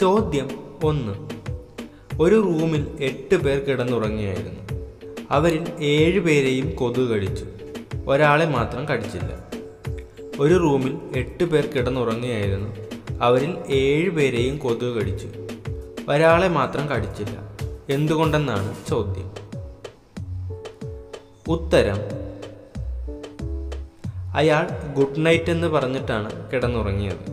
ചോദ്യം ഒന്ന് ഒരു റൂമിൽ എട്ട് പേർ കിടന്നുറങ്ങിയായിരുന്നു അവരിൽ ഏഴ് പേരെയും കൊതുക് കടിച്ചു ഒരാളെ മാത്രം കടിച്ചില്ല ഒരു റൂമിൽ എട്ട് പേർ കിടന്നുറങ്ങിയായിരുന്നു അവരിൽ ഏഴ് പേരെയും കൊതുക് കടിച്ചു ഒരാളെ മാത്രം കടിച്ചില്ല എന്തുകൊണ്ടെന്നാണ് ചോദ്യം ഉത്തരം അയാൾ ഗുഡ് നൈറ്റ് എന്ന് പറഞ്ഞിട്ടാണ് കിടന്നുറങ്ങിയത്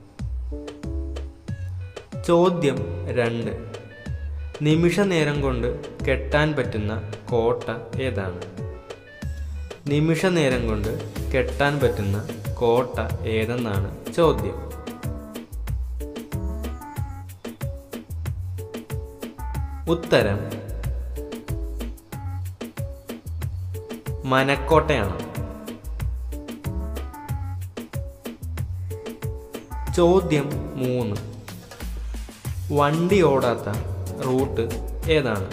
ചോദ്യം രണ്ട് നിമിഷ നേരം കൊണ്ട് കെട്ടാൻ പറ്റുന്ന കോട്ട ഏതാണ് നിമിഷ നേരം കൊണ്ട് കെട്ടാൻ പറ്റുന്ന കോട്ട ഏതെന്നാണ് ചോദ്യം ഉത്തരം മനക്കോട്ടയാണ് ചോദ്യം മൂന്ന് വണ്ടി ഓടാത്ത റൂട്ട് ഏതാണ്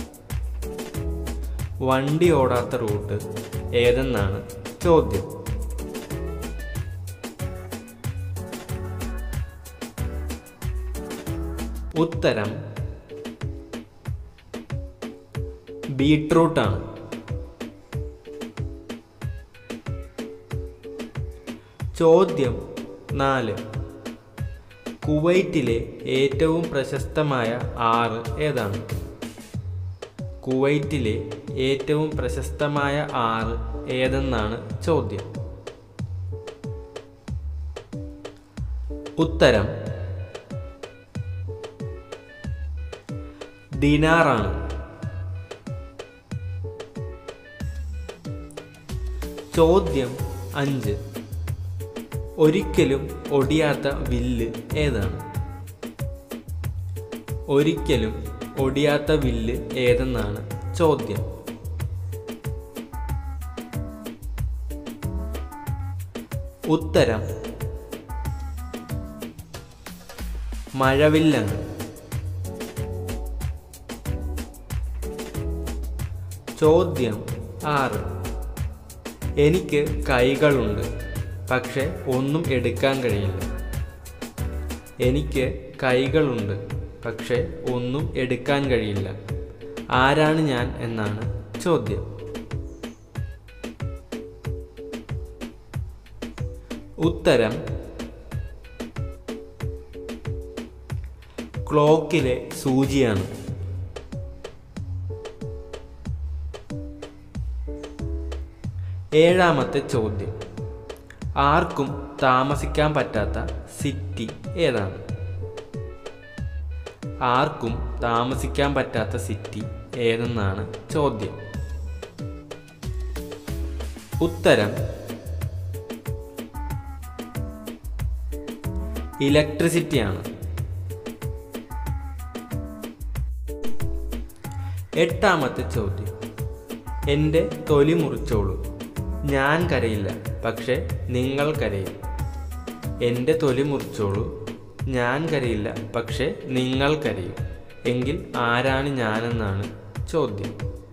വണ്ടി ഓടാത്ത റൂട്ട് ഏതെന്നാണ് ചോദ്യം ഉത്തരം ബീട്രൂട്ടാണ് ചോദ്യം നാല് കുവൈറ്റിലെ ഏറ്റവും പ്രശസ്തമായ ആറ് ഏതാണ് കുവൈറ്റിലെ ഏറ്റവും പ്രശസ്തമായ ആറ് ഏതെന്നാണ് ചോദ്യം ഉത്തരം ദിനാറാണ് ചോദ്യം അഞ്ച് ഒരിക്കലും ഒടിയാത്ത വില്ല് ഏതാണ് ഒരിക്കലും ഒടിയാത്ത വില്ല് ഏതെന്നാണ് ചോദ്യം ഉത്തരം മഴവില്ലാണ് ചോദ്യം ആറ് എനിക്ക് കൈകളുണ്ട് പക്ഷെ ഒന്നും എടുക്കാൻ കഴിയില്ല എനിക്ക് കൈകളുണ്ട് പക്ഷെ ഒന്നും എടുക്കാൻ കഴിയില്ല ആരാണ് ഞാൻ എന്നാണ് ചോദ്യം ഉത്തരം ക്ലോക്കിലെ സൂചിയാണ് ഏഴാമത്തെ ചോദ്യം ആർക്കും താമസിക്കാൻ പറ്റാത്ത സിറ്റി ഏതാണ് ആർക്കും താമസിക്കാൻ പറ്റാത്ത സിറ്റി ഏതെന്നാണ് ചോദ്യം ഉത്തരം ഇലക്ട്രിസിറ്റിയാണ് എട്ടാമത്തെ ചോദ്യം എൻ്റെ തൊലി മുറിച്ചോളൂ ഞാൻ കരയില്ല പക്ഷേ നിങ്ങൾ കരയും എൻ്റെ തൊലി മുറിച്ചോളൂ ഞാൻ കരയില്ല പക്ഷേ നിങ്ങൾ കരയും എങ്കിൽ ആരാണ് ഞാനെന്നാണ് ചോദ്യം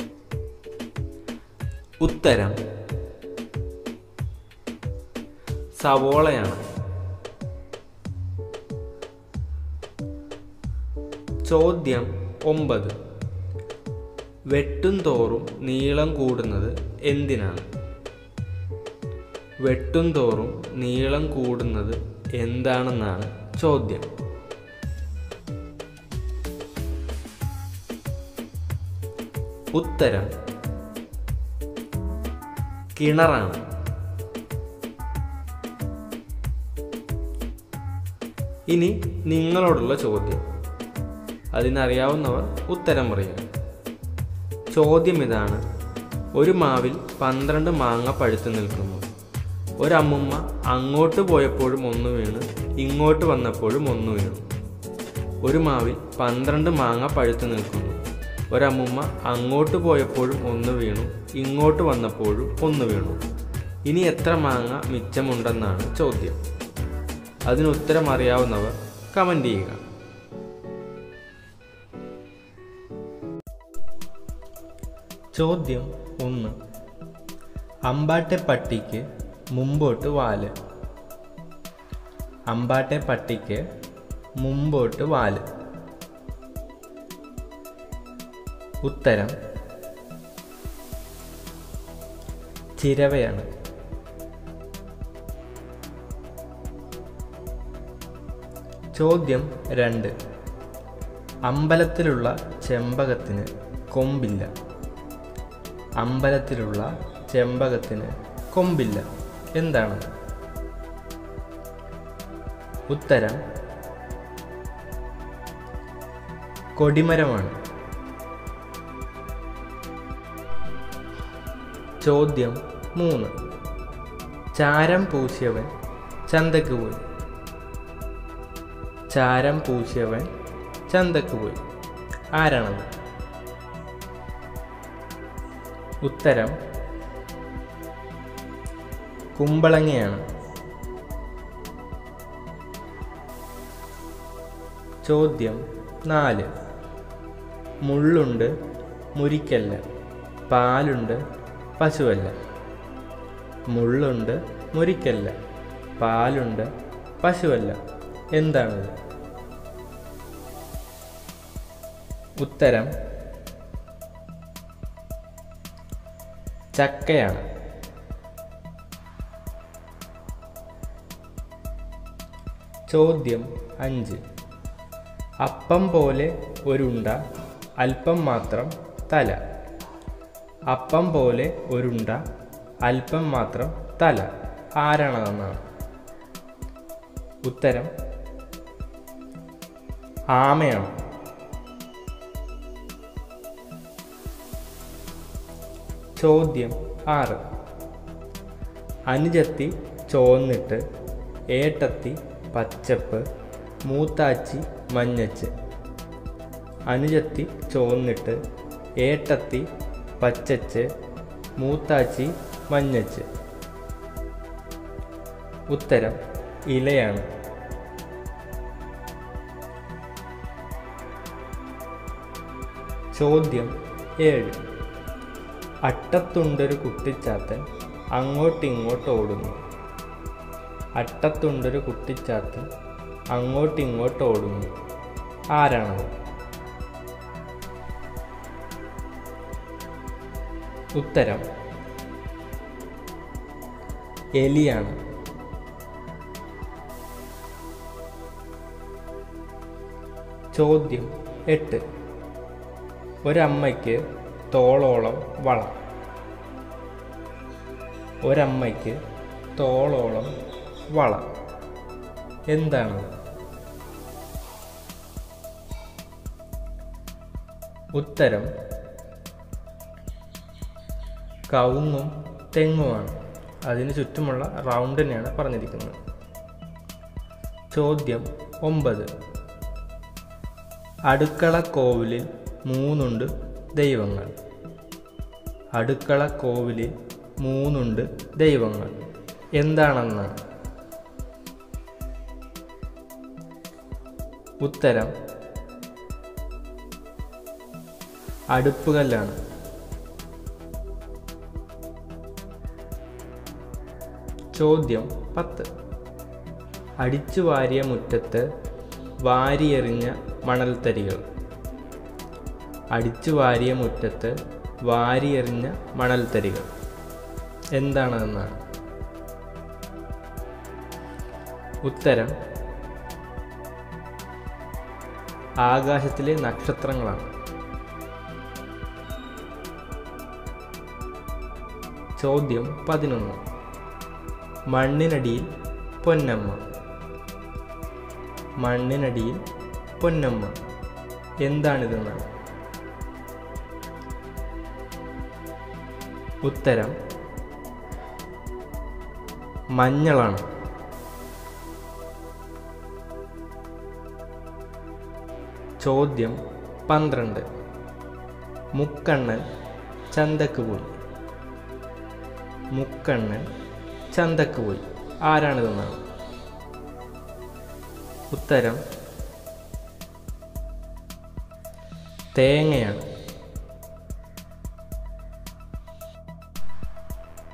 ഉത്തരം സവോളയാണ് ചോദ്യം ഒമ്പത് വെട്ടും തോറും നീളം കൂടുന്നത് എന്തിനാണ് വെട്ടും തോറും നീളം കൂടുന്നത് എന്താണെന്നാണ് ചോദ്യം ഉത്തരം കിണറാണ് ഇനി നിങ്ങളോടുള്ള ചോദ്യം അതിനറിയാവുന്നവർ ഉത്തരം പറയുക ചോദ്യം ഇതാണ് ഒരു മാവിൽ പന്ത്രണ്ട് മാങ്ങ പഴുത്തു നിൽക്കുന്നു ഒരമ്മുമ്മ അങ്ങോട്ട് പോയപ്പോഴും ഒന്ന് വീണ് ഇങ്ങോട്ട് വന്നപ്പോഴും ഒന്ന് വീണു ഒരു മാവിൽ പന്ത്രണ്ട് മാങ്ങ പഴുത്തു നിൽക്കുന്നു ഒരമ്മുമ്മ അങ്ങോട്ട് പോയപ്പോഴും ഒന്ന് വീണു ഇങ്ങോട്ട് വന്നപ്പോഴും ഒന്ന് വീണു ഇനി എത്ര മാങ്ങ മിച്ചമുണ്ടെന്നാണ് ചോദ്യം അതിന് ഉത്തരം അറിയാവുന്നവർ കമൻ്റ് ചെയ്യുക ചോദ്യം ഒന്ന് അമ്പാട്ടെ പട്ടിക്ക് മുമ്പോട്ട് വാല് അമ്പാട്ടെ പട്ടിക്ക് മുമ്പോട്ട് വാല് ഉത്തരം ചിരവയാണ് ചോദ്യം രണ്ട് അമ്പലത്തിലുള്ള ചെമ്പകത്തിന് കൊമ്പില്ല അമ്പലത്തിലുള്ള ചെമ്പകത്തിന് കൊമ്പില്ല എന്താണ് ഉത്തരം കൊടിമരമാണ് ചോദ്യം മൂന്ന് ചാരം പൂശിയവൻ ചന്തക്ക് പോയി ചാരം പൂശിയവൻ ചന്തക്ക് പോയി ആരാണത് ഉത്തരം കുമ്പളങ്ങയാണ് ചോദ്യം നാല് മുള്ളുണ്ട് മുരിക്കല്ല പാലുണ്ട് പശുവല്ല മുള്ളുണ്ട് മുരിക്കല്ല പാലുണ്ട് പശുവല്ല എന്താണത് ഉത്തരം ചക്കയാണ് ചോദ്യം അഞ്ച് അപ്പം പോലെ ഒരുണ്ട അല്പം മാത്രം തല അപ്പം പോലെ ഒരുണ്ട അല്പം മാത്രം തല ആരാണതെന്നാണ് ഉത്തരം ആമയാണ് ചോദ്യം ആറ് അനുജത്തി ചോന്നിട്ട് ഏട്ടത്തി പച്ചപ്പ് മൂത്താച്ചി മഞ്ഞച്ച് അനുജത്തി ചോന്നിട്ട് ഏട്ടത്തി പച്ചച്ച് മൂത്താച്ചി മഞ്ഞച്ച് ഉത്തരം ഇലയാണ് ചോദ്യം ഏഴ് അട്ടത്തുണ്ടൊരു കുട്ടിച്ചാത്തൻ അങ്ങോട്ടിങ്ങോട്ട് ഓടുന്നു അട്ടത്തുണ്ടൊരു കുട്ടിച്ചാത്തൻ അങ്ങോട്ടിങ്ങോട്ട് ഓടുന്നു ആരാണത് ഉത്തരം എലിയാണ് ചോദ്യം എട്ട് ഒരമ്മയ്ക്ക് തോളോളം വള ഒരമ്മയ്ക്ക് തോളോളം വള എന്താണ് ഉത്തരം കവുങ്ങും തെങ്ങുമാണ് അതിന് ചുറ്റുമുള്ള റൗണ്ടിനെയാണ് പറഞ്ഞിരിക്കുന്നത് ചോദ്യം ഒമ്പത് അടുക്കള കോവിലിൽ മൂന്നുണ്ട് ദൈവങ്ങൾ അടുക്കള കോവിലിൽ മൂന്നുണ്ട് ദൈവങ്ങൾ എന്താണെന്നാണ് ഉത്തരം അടുപ്പുകല്ലാണ് ചോദ്യം പത്ത് അടിച്ചു വാരിയ മുറ്റത്ത് വാരിയെറിഞ്ഞ മണൽത്തരികൾ അടിച്ചു വാരിയ മുറ്റത്ത് വാരിയെറിഞ്ഞ മണൽത്തരികൾ എന്താണെന്നാണ് ഉത്തരം ആകാശത്തിലെ നക്ഷത്രങ്ങളാണ് ചോദ്യം പതിനൊന്ന് മണ്ണിനടിയിൽ പൊന്നമ്മ മണ്ണിനടിയിൽ പൊന്നമ്മ എന്താണിതെന്നാണ് ഉത്തരം മഞ്ഞളാണ് ചോദ്യം പന്ത്രണ്ട് മുക്കണ്ണൻ ചന്തക്ക് പോയി മുക്കണ്ണൻ ചന്തക്ക് പോയി ആരാണിതെന്നാണ് ഉത്തരം തേങ്ങയാണ്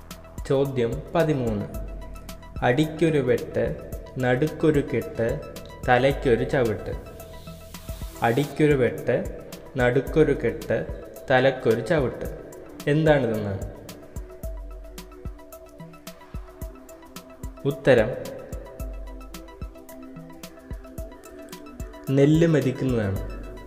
ചോദ്യം പതിമൂന്ന് അടിക്കൊരു വെട്ട് നടുക്കൊരു കെട്ട് തലയ്ക്കൊരു ചവിട്ട് അടിക്കൊരു വെട്ട് നടുക്കൊരു കെട്ട് തലക്കൊരു ചവിട്ട് എന്താണിതെന്നാണ് ഉത്തരം നെല്ല് മെതിക്കുന്നതാണ്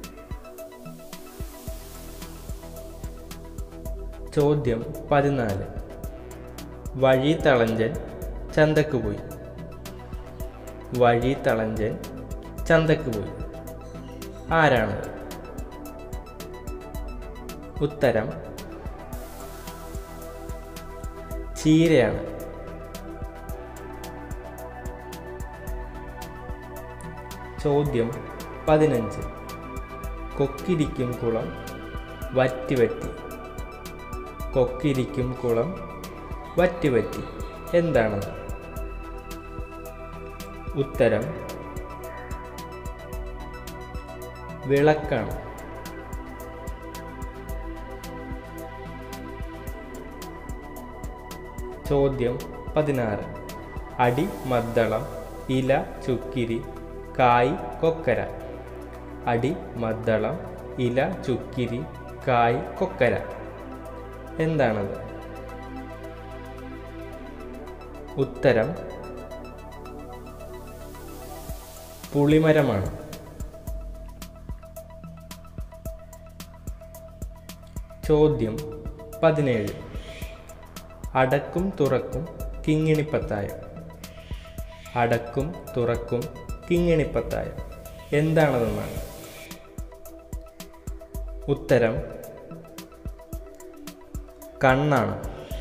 ചോദ്യം പതിനാല് വഴി തളഞ്ചൻ ചന്തക്ക് പോയി വഴി തളഞ്ചൻ ചന്തക്ക് പോയി ആരാണ് ഉത്തരം ചീരയാണ് ചോദ്യം പതിനഞ്ച് കൊക്കിരിക്കും കുളം വറ്റി വറ്റി കൊക്കിരിക്കും കുളം വറ്റി വറ്റി എന്താണത് ഉത്തരം വിളക്കാണ് ചോദ്യം പതിനാറ് അടി മദ്ദളം ഇല ചുക്കിരി കായ് കൊക്കര അടി മദ്ദളം ഇല ചുക്കിരി കായ് കൊക്കര എന്താണത് ഉത്തരം പുളിമരമാണ് ചോദ്യം പതിനേഴ് അടക്കും തുറക്കും കിങ്ങിണിപ്പത്തായം അടക്കും തുറക്കും കിങ്ങിണിപ്പത്തായം എന്താണതെന്നാണ് ഉത്തരം കണ്ണാണ്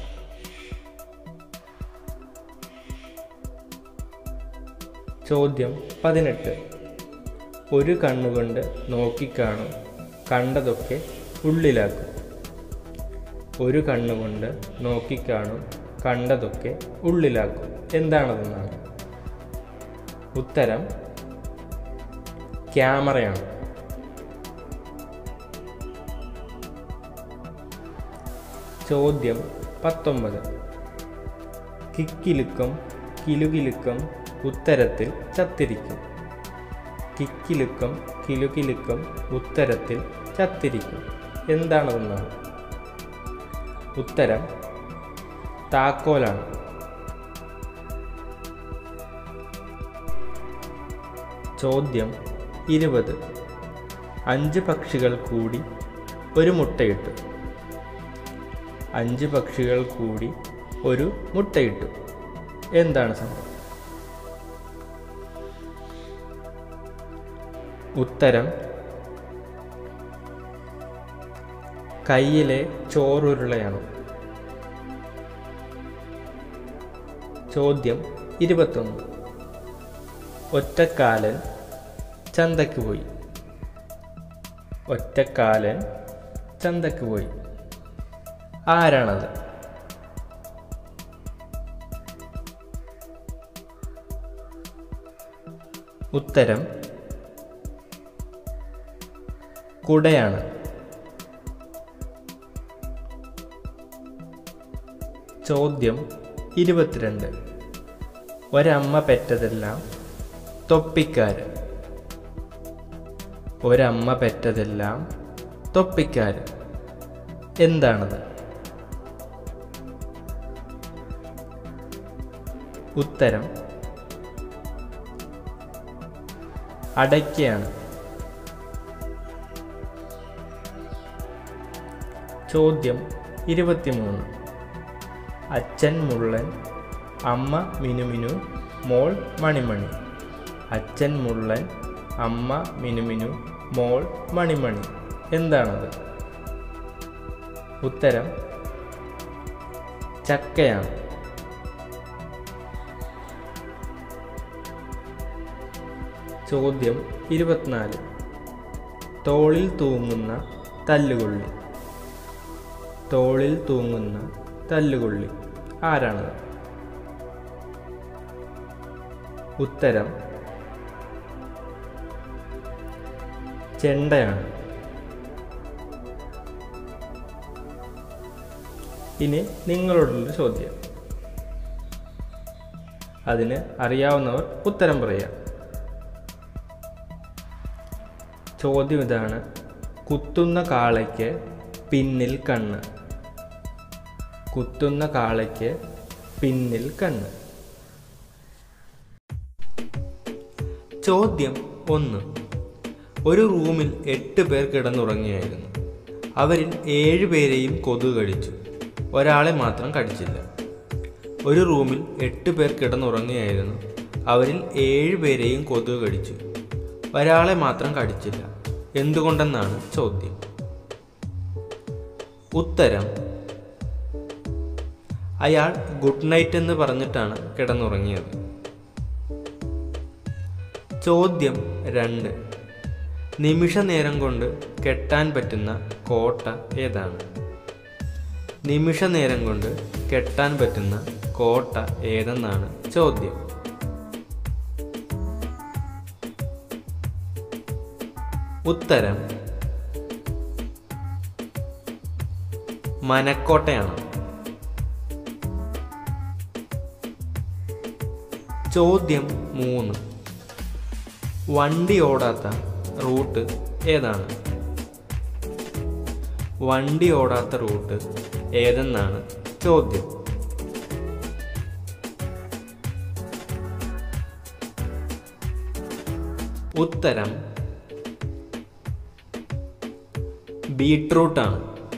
ചോദ്യം പതിനെട്ട് ഒരു കണ്ണുകൊണ്ട് നോക്കിക്കാണും കണ്ടതൊക്കെ ഉള്ളിലാക്കും ഒരു കണ്ണുകൊണ്ട് നോക്കിക്കാണും കണ്ടതൊക്കെ ഉള്ളിലാക്കും എന്താണതെന്നാണ് ഉത്തരം ക്യാമറയാണ് ചോദ്യം പത്തൊമ്പത് കിക്കിലുക്കം കിലുകിലുക്കം ഉത്തരത്തിൽ ചത്തിരിക്കും കിക്കിലുക്കം കിലുകിലുക്കം ഉത്തരത്തിൽ ചത്തിരിക്കും എന്താണതെന്നാണ് ഉത്തരം താക്കോലാണ് ചോദ്യം ഇരുപത് അഞ്ച് പക്ഷികൾ കൂടി ഒരു മുട്ടയിട്ടു അഞ്ച് പക്ഷികൾ കൂടി ഒരു മുട്ടയിട്ടു എന്താണ് സംഭവം ഉത്തരം കയ്യിലെ ചോറുരുളയാണ് ചോദ്യം ഇരുപത്തൊന്ന് ഒറ്റക്കാലൻ ചന്തക്ക് പോയി ഒറ്റക്കാലൻ ചന്തക്ക് പോയി ആരാണത് ഉത്തരം കുടയാണ് ചോദ്യം ഇരുപത്തിരണ്ട് ഒരമ്മ പെറ്റതെല്ലാം തൊപ്പിക്കാരൻ ഒരമ്മ പെറ്റതെല്ലാം തൊപ്പിക്കാരൻ എന്താണത് ഉത്തരം അടയ്ക്കയാണ് ചോദ്യം ഇരുപത്തിമൂന്ന് അച്ഛൻ മുള്ളൻ അമ്മ മിനുമിനു മോൾ മണിമണി അച്ഛൻ മുള്ളൻ അമ്മ മിനുമിനു മോൾ മണിമണി എന്താണത് ഉത്തരം ചക്കയാണ് ചോദ്യം ഇരുപത്തിനാല് തോളിൽ തൂങ്ങുന്ന തല്ലുകൊള്ളി തോളിൽ തൂങ്ങുന്ന തല്ലുകൊള്ളി ആരാണത് ഉത്തരം ചെണ്ടയാണ് ഇനി നിങ്ങളോടുള്ള ചോദ്യം അതിന് അറിയാവുന്നവർ ഉത്തരം പറയാം ചോദ്യം ഇതാണ് കുത്തുന്ന കാളയ്ക്ക് പിന്നിൽ കണ്ണ് കുത്തുന്ന കാളയ്ക്ക് പിന്നിൽ കണ്ണ് ചോദ്യം ഒന്ന് ഒരു റൂമിൽ എട്ട് പേർ കിടന്നുറങ്ങിയായിരുന്നു അവരിൽ ഏഴ് പേരെയും കൊതുക് കടിച്ചു ഒരാളെ മാത്രം കടിച്ചില്ല ഒരു റൂമിൽ എട്ട് പേർ കിടന്നുറങ്ങിയായിരുന്നു അവരിൽ ഏഴ് പേരെയും കൊതുക് കടിച്ചു ഒരാളെ മാത്രം കടിച്ചില്ല എന്തുകൊണ്ടെന്നാണ് ചോദ്യം ഉത്തരം അയാൾ ഗുഡ് നൈറ്റ് എന്ന് പറഞ്ഞിട്ടാണ് കിടന്നുറങ്ങിയത് ചോദ്യം രണ്ട് നിമിഷ നേരം കൊണ്ട് കെട്ടാൻ പറ്റുന്ന കോട്ട ഏതാണ് നിമിഷ നേരം കൊണ്ട് കെട്ടാൻ പറ്റുന്ന കോട്ട ഏതെന്നാണ് ചോദ്യം ഉത്തരം മനക്കോട്ടയാണ് ചോദ്യം മൂന്ന് വണ്ടി ഓടാത്ത റൂട്ട് ഏതാണ് വണ്ടി ഓടാത്ത റൂട്ട് ഏതെന്നാണ് ചോദ്യം ഉത്തരം ബീട്രൂട്ടാണ്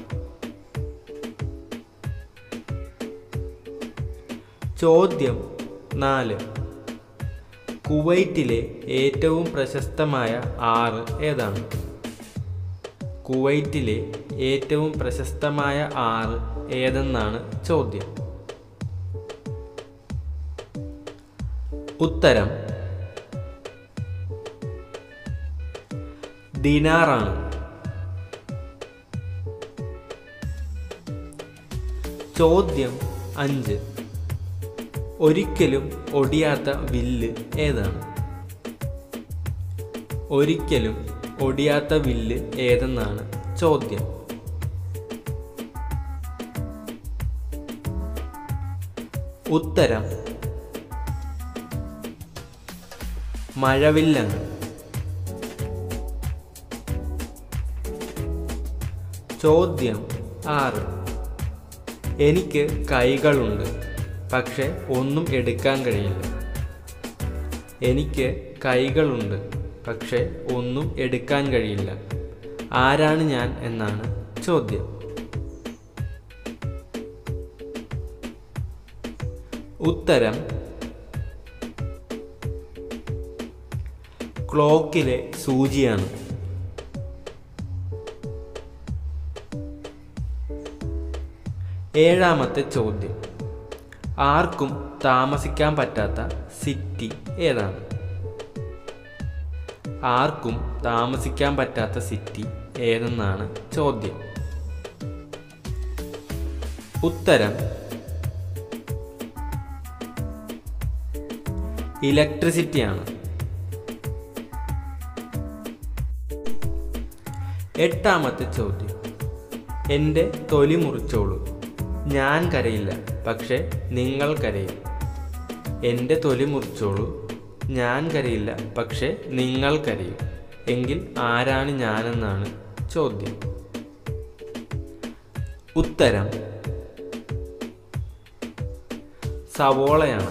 ചോദ്യം നാല് കുവൈറ്റിലെ ഏറ്റവും പ്രശസ്തമായ ആറ് ഏതാണ് കുവൈറ്റിലെ ഏറ്റവും പ്രശസ്തമായ ആറ് ഏതെന്നാണ് ചോദ്യം ഉത്തരം ദിനാറാണ് ചോദ്യം അഞ്ച് ഒരിക്കലും ഒടിയാത്ത വില്ല് ഏതാണ് ഒരിക്കലും ഒടിയാത്ത വില്ല് ഏതെന്നാണ് ചോദ്യം ഉത്തരം മഴവില്ലാണ് ചോദ്യം ആറ് എനിക്ക് കൈകളുണ്ട് പക്ഷെ ഒന്നും എടുക്കാൻ കഴിയില്ല എനിക്ക് കൈകളുണ്ട് പക്ഷെ ഒന്നും എടുക്കാൻ കഴിയില്ല ആരാണ് ഞാൻ എന്നാണ് ചോദ്യം ഉത്തരം ക്ലോക്കിലെ സൂചിയാണ് ഏഴാമത്തെ ചോദ്യം ആർക്കും താമസിക്കാൻ പറ്റാത്ത സിറ്റി ഏതാണ് ആർക്കും താമസിക്കാൻ പറ്റാത്ത സിറ്റി ഏതെന്നാണ് ചോദ്യം ഉത്തരം ഇലക്ട്രിസിറ്റിയാണ് എട്ടാമത്തെ ചോദ്യം എൻ്റെ തൊലി മുറിച്ചോളൂ ഞാൻ കരയില്ല പക്ഷെ നിങ്ങൾ കരയും എൻ്റെ തൊലി മുറിച്ചോളൂ ഞാൻ കരയില്ല പക്ഷെ നിങ്ങൾ കരയും എങ്കിൽ ആരാണ് ഞാനെന്നാണ് ചോദ്യം ഉത്തരം സവോളയാണ്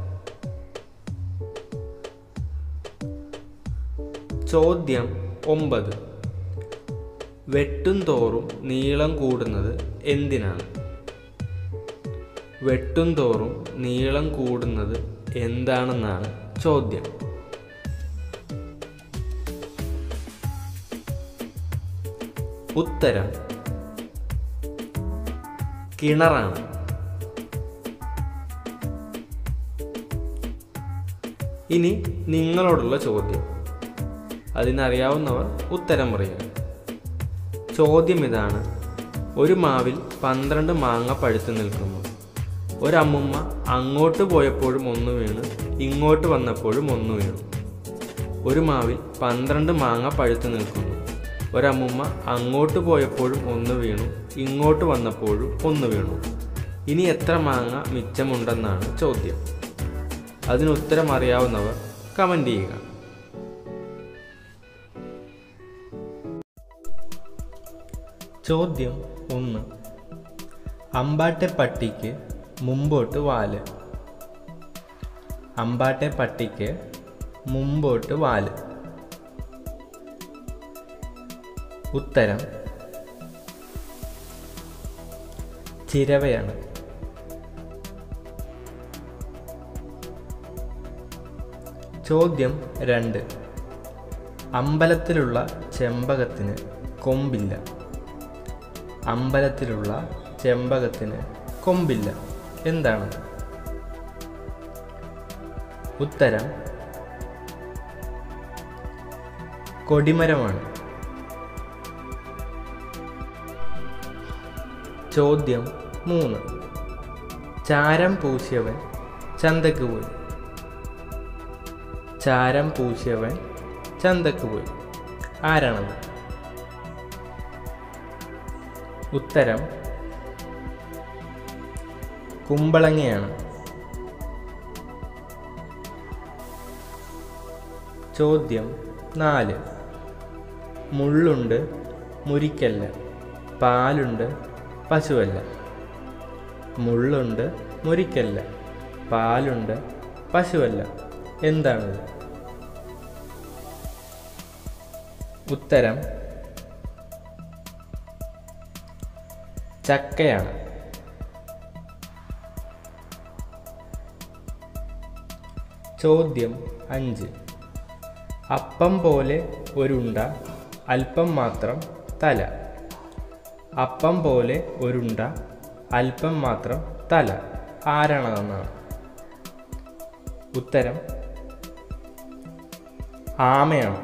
ചോദ്യം ഒമ്പത് വെട്ടും തോറും നീളം കൂടുന്നത് എന്തിനാണ് വെട്ടും തോറും നീളം കൂടുന്നത് എന്താണെന്നാണ് ചോദ്യം ഉത്തരം കിണറാണ് ഇനി നിങ്ങളോടുള്ള ചോദ്യം അതിനറിയാവുന്നവർ ഉത്തരം പറയുക ചോദ്യം ഇതാണ് ഒരു മാവിൽ പന്ത്രണ്ട് മാങ്ങ പഴുത്തു നിൽക്കുന്നു ഒരമ്മുമ്മ അങ്ങോട്ട് പോയപ്പോഴും ഒന്ന് വീണ് ഇങ്ങോട്ട് വന്നപ്പോഴും ഒന്ന് വീണു ഒരു മാവിൽ പന്ത്രണ്ട് മാങ്ങ പഴുത്തു നിൽക്കുന്നു ഒരമ്മുമ്മ അങ്ങോട്ട് പോയപ്പോഴും ഒന്ന് വീണു ഇങ്ങോട്ട് വന്നപ്പോഴും ഒന്ന് വീണു ഇനി എത്ര മാങ്ങ മിച്ചമുണ്ടെന്നാണ് ചോദ്യം അതിന് ഉത്തരം അറിയാവുന്നവർ കമൻ്റ് ചെയ്യുക ചോദ്യം ഒന്ന് അമ്പാട്ടെ പട്ടിക്ക് മുമ്പോട്ട് വാല് അമ്പാട്ടെ പട്ടിക്ക് മുമ്പോട്ട് വാല് ഉത്തരം ചിരവയാണ് ചോദ്യം രണ്ട് അമ്പലത്തിലുള്ള ചെമ്പകത്തിന് കൊമ്പില്ല അമ്പലത്തിലുള്ള ചെമ്പകത്തിന് കൊമ്പില്ല എന്താണ് ഉത്തരം കൊടിമരമാണ് ചോദ്യം മൂന്ന് ചാരം പൂശിയവൻ ചന്തക്ക് പോയി ചാരം പൂശിയവൻ ചന്തക്ക് പോയി ആരാണത് ഉത്തരം കുമ്പളങ്ങയാണ് ചോദ്യം നാല് മുള്ളുണ്ട് മുരിക്കല്ല പാലുണ്ട് പശുവല്ല മുള്ളുണ്ട് മുരിക്കല്ല പാലുണ്ട് പശുവല്ല എന്താണത് ഉത്തരം ചക്കയാണ് ചോദ്യം അഞ്ച് അപ്പം പോലെ ഒരുണ്ട അല്പം മാത്രം തല അപ്പം പോലെ ഒരുണ്ട അല്പം മാത്രം തല ആരാണതെന്നാണ് ഉത്തരം ആമയാണ്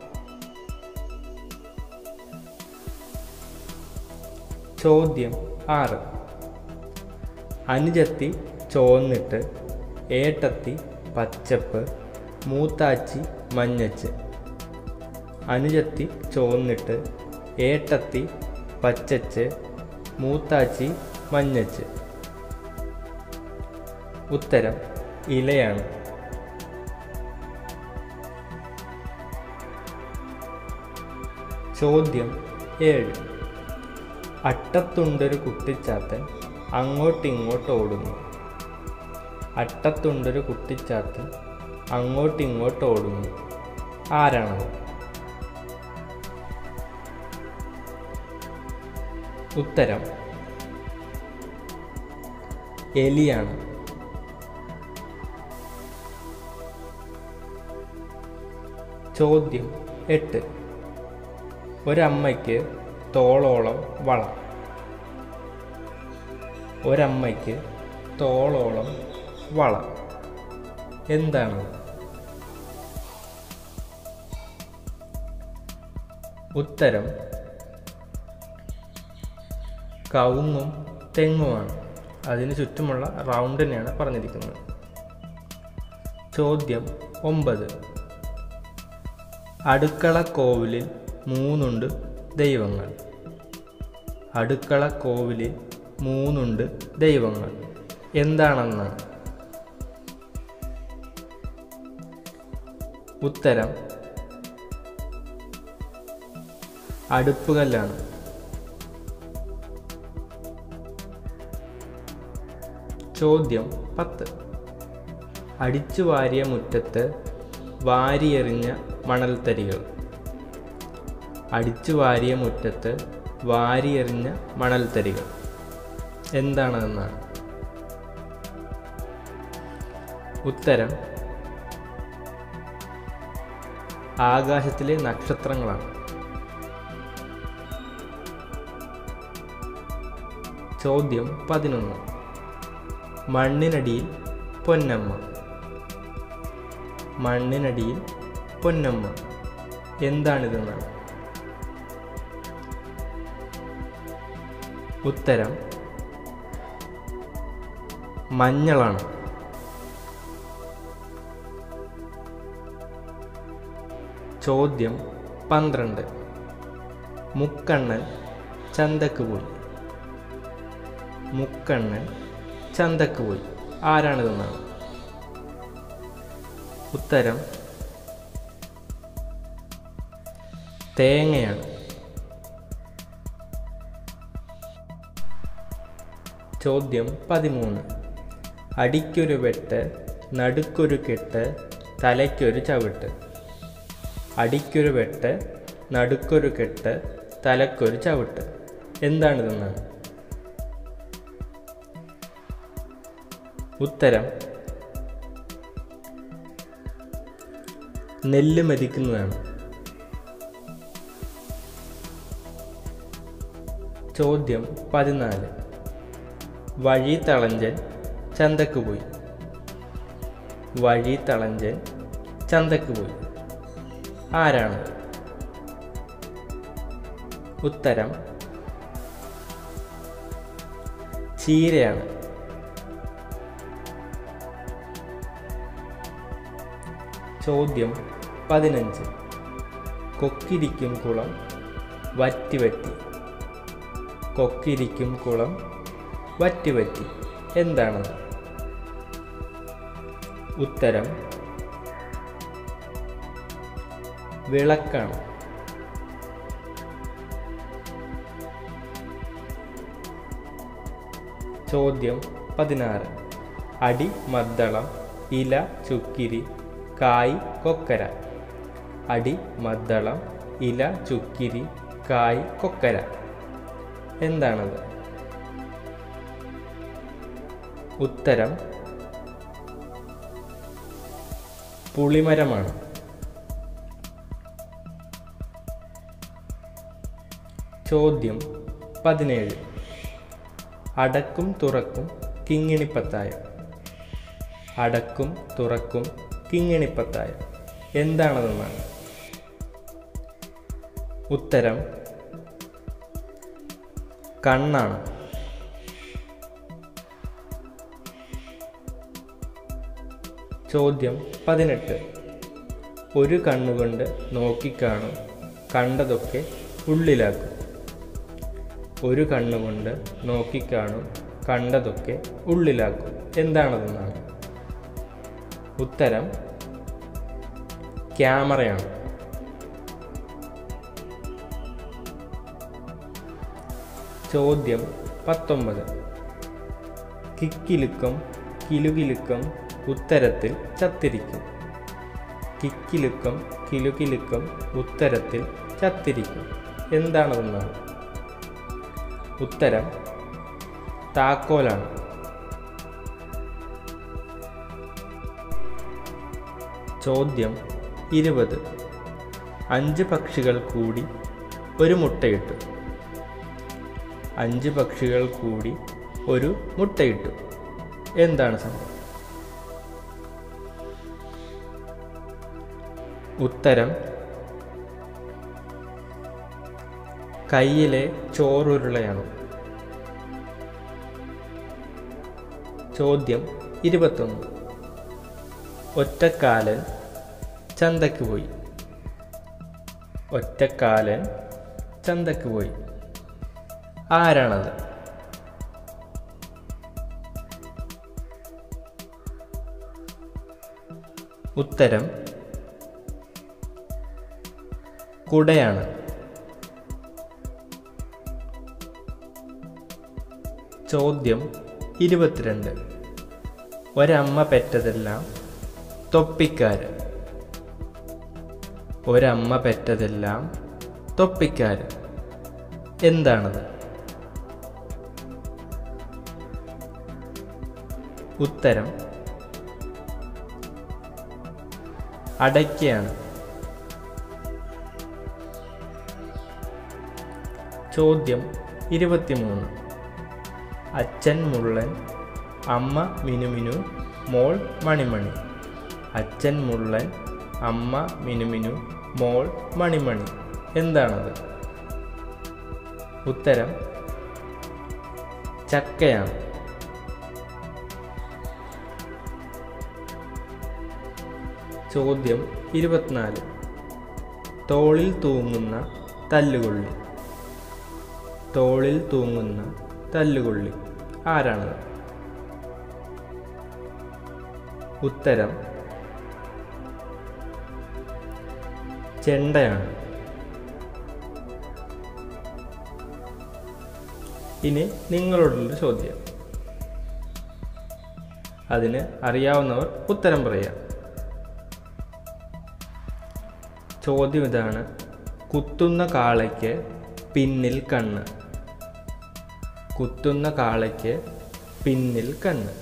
ചോദ്യം ആറ് അനുജത്തി ചോന്നിട്ട് ഏട്ടത്തി പച്ചപ്പ് മൂത്താച്ചി മഞ്ഞച്ച് അനുജത്തി ചോന്നിട്ട് ഏട്ടത്തി പച്ചച്ച് മൂത്താച്ചി മഞ്ഞച്ച് ഉത്തരം ഇലയാണ് ചോദ്യം ഏഴ് അട്ടത്തുണ്ടൊരു കുട്ടിച്ചാത്തൻ അങ്ങോട്ടിങ്ങോട്ട് ഓടുന്നു അട്ടത്തുണ്ടൊരു കുട്ടിച്ചാത്തൻ അങ്ങോട്ടിങ്ങോട്ട് ഓടുന്നു ആരാണത് ഉത്തരം എലിയാണ് ചോദ്യം എട്ട് ഒരമ്മയ്ക്ക് തോളോളം വള ഒരമ്മയ്ക്ക് തോളോളം വള എന്താണ് ഉത്തരം കവുങ്ങും തെങ്ങുമാണ് അതിന് ചുറ്റുമുള്ള റൗണ്ടിനെയാണ് പറഞ്ഞിരിക്കുന്നത് ചോദ്യം ഒമ്പത് അടുക്കള കോവിലിൽ മൂന്നുണ്ട് ദൈവങ്ങൾ അടുക്കള കോവിലിൽ മൂന്നുണ്ട് ദൈവങ്ങൾ എന്താണെന്നാണ് ഉത്തരം അടുപ്പുകല്ലാണ് ചോദ്യം പത്ത് അടിച്ചു വാരിയ മുറ്റത്ത് വാരിയെറിഞ്ഞ മണൽത്തരികൾ അടിച്ചു വാരിയ മുറ്റത്ത് വാരിയെറിഞ്ഞ മണൽത്തരികൾ എന്താണെന്നാണ് ഉത്തരം ആകാശത്തിലെ നക്ഷത്രങ്ങളാണ് ചോദ്യം പതിനൊന്ന് മണ്ണിനടിയിൽ പൊന്നമ്മ മണ്ണിനടിയിൽ പൊന്നമ്മ എന്താണിതെന്നാണ് ഉത്തരം മഞ്ഞളാണ് ചോദ്യം പന്ത്രണ്ട് മുക്കണ്ണൻ ചന്തക്ക് പോയി മുക്കണ്ണൻ ചന്തക്ക് പോയി ആരാണിതെന്നാണ് ഉത്തരം തേങ്ങയാണ് ചോദ്യം പതിമൂന്ന് അടിക്കൊരു വെട്ട് നടുക്കൊരു കെട്ട് തലയ്ക്കൊരു ചവിട്ട് അടിക്കൊരു വെട്ട് നടുക്കൊരു കെട്ട് തലക്കൊരു ചവിട്ട് എന്താണിതെന്നാണ് ഉത്തരം നെല്ല് മതിക്കുന്നതാണ് ചോദ്യം പതിനാല് വഴി തളഞ്ചൻ ചന്തക്ക് പോയി വഴി തളഞ്ചൻ ചന്തക്ക് പോയി ആരാണ് ഉത്തരം ചീരയാണ് ചോദ്യം പതിനഞ്ച് കൊക്കിരിക്കും കുളം വറ്റി വറ്റി കൊക്കിരിക്കും കുളം വറ്റി വറ്റി എന്താണത് ഉത്തരം വിളക്കാണ് ചോദ്യം പതിനാറ് അടി മദ്ദളം ഇല ചുക്കിരി കായ് കൊക്കര അടി മദ്ദളം ഇല ചുക്കിരി കായ് കൊക്കര എന്താണത് ഉത്തരം പുളിമരമാണ് ചോദ്യം പതിനേഴ് അടക്കും തുറക്കും കിങ്ങിണിപ്പത്തായം അടക്കും തുറക്കും കിങ്ങിണിപ്പത്തായം എന്താണതെന്നാണ് ഉത്തരം കണ്ണാണ് ചോദ്യം പതിനെട്ട് ഒരു കണ്ണുകൊണ്ട് നോക്കിക്കാണും കണ്ടതൊക്കെ ഉള്ളിലാക്കും ഒരു കണ്ണുകൊണ്ട് നോക്കിക്കാണും കണ്ടതൊക്കെ ഉള്ളിലാക്കും എന്താണതെന്നാണ് ഉത്തരം ക്യാമറയാണ് ചോദ്യം പത്തൊമ്പത് കിക്കിലുക്കം കിലുകിലുക്കം ഉത്തരത്തിൽ ചത്തിരിക്കും കിക്കിലുക്കം കിലുകിലുക്കം ഉത്തരത്തിൽ ചത്തിരിക്കും എന്താണതെന്നാണ് ഉത്തരം താക്കോലാണ് ചോദ്യം ഇരുപത് അഞ്ച് പക്ഷികൾ കൂടി ഒരു മുട്ടയിട്ടു അഞ്ച് പക്ഷികൾ കൂടി ഒരു മുട്ടയിട്ടു എന്താണ് സംഭവം ഉത്തരം കയ്യിലെ ചോറുരുളയാണ് ചോദ്യം ഇരുപത്തൊന്ന് ഒറ്റക്കാലൻ ചന്തയ്ക്ക് പോയി ഒറ്റക്കാലൻ ചന്തയ്ക്ക് പോയി ആരാണത് ഉത്തരം കുടയാണ് ചോദ്യം ഇരുപത്തിരണ്ട് ഒരമ്മ പെറ്റതെല്ലാം തൊപ്പിക്കാരൻ ഒരമ്മ പെറ്റതെല്ലാം തൊപ്പിക്കാരൻ എന്താണത് ഉത്തരം അടയ്ക്കയാണ് ചോദ്യം ഇരുപത്തിമൂന്ന് അച്ഛൻ മുള്ളൻ അമ്മ മിനുമിനു മോൾ മണിമണി അച്ഛൻ മുള്ളൻ അമ്മ മിനുമിനു മോൾ മണിമണി എന്താണത് ഉത്തരം ചക്കയാണ് ചോദ്യം ഇരുപത്തിനാല് തോളിൽ തൂങ്ങുന്ന തല്ലുകൊള്ളി തോളിൽ തൂങ്ങുന്ന തല്ലുകൊള്ളി ആരാണത് ഉത്തരം ചെണ്ടയാണ് ഇനി നിങ്ങളോടുള്ള ചോദ്യം അതിന് അറിയാവുന്നവർ ഉത്തരം പറയാം ചോദ്യം ഇതാണ് കുത്തുന്ന കാളയ്ക്ക് പിന്നിൽ കണ്ണ് കുത്തുന്ന കാളയ്ക്ക് പിന്നിൽ കണ്ണ്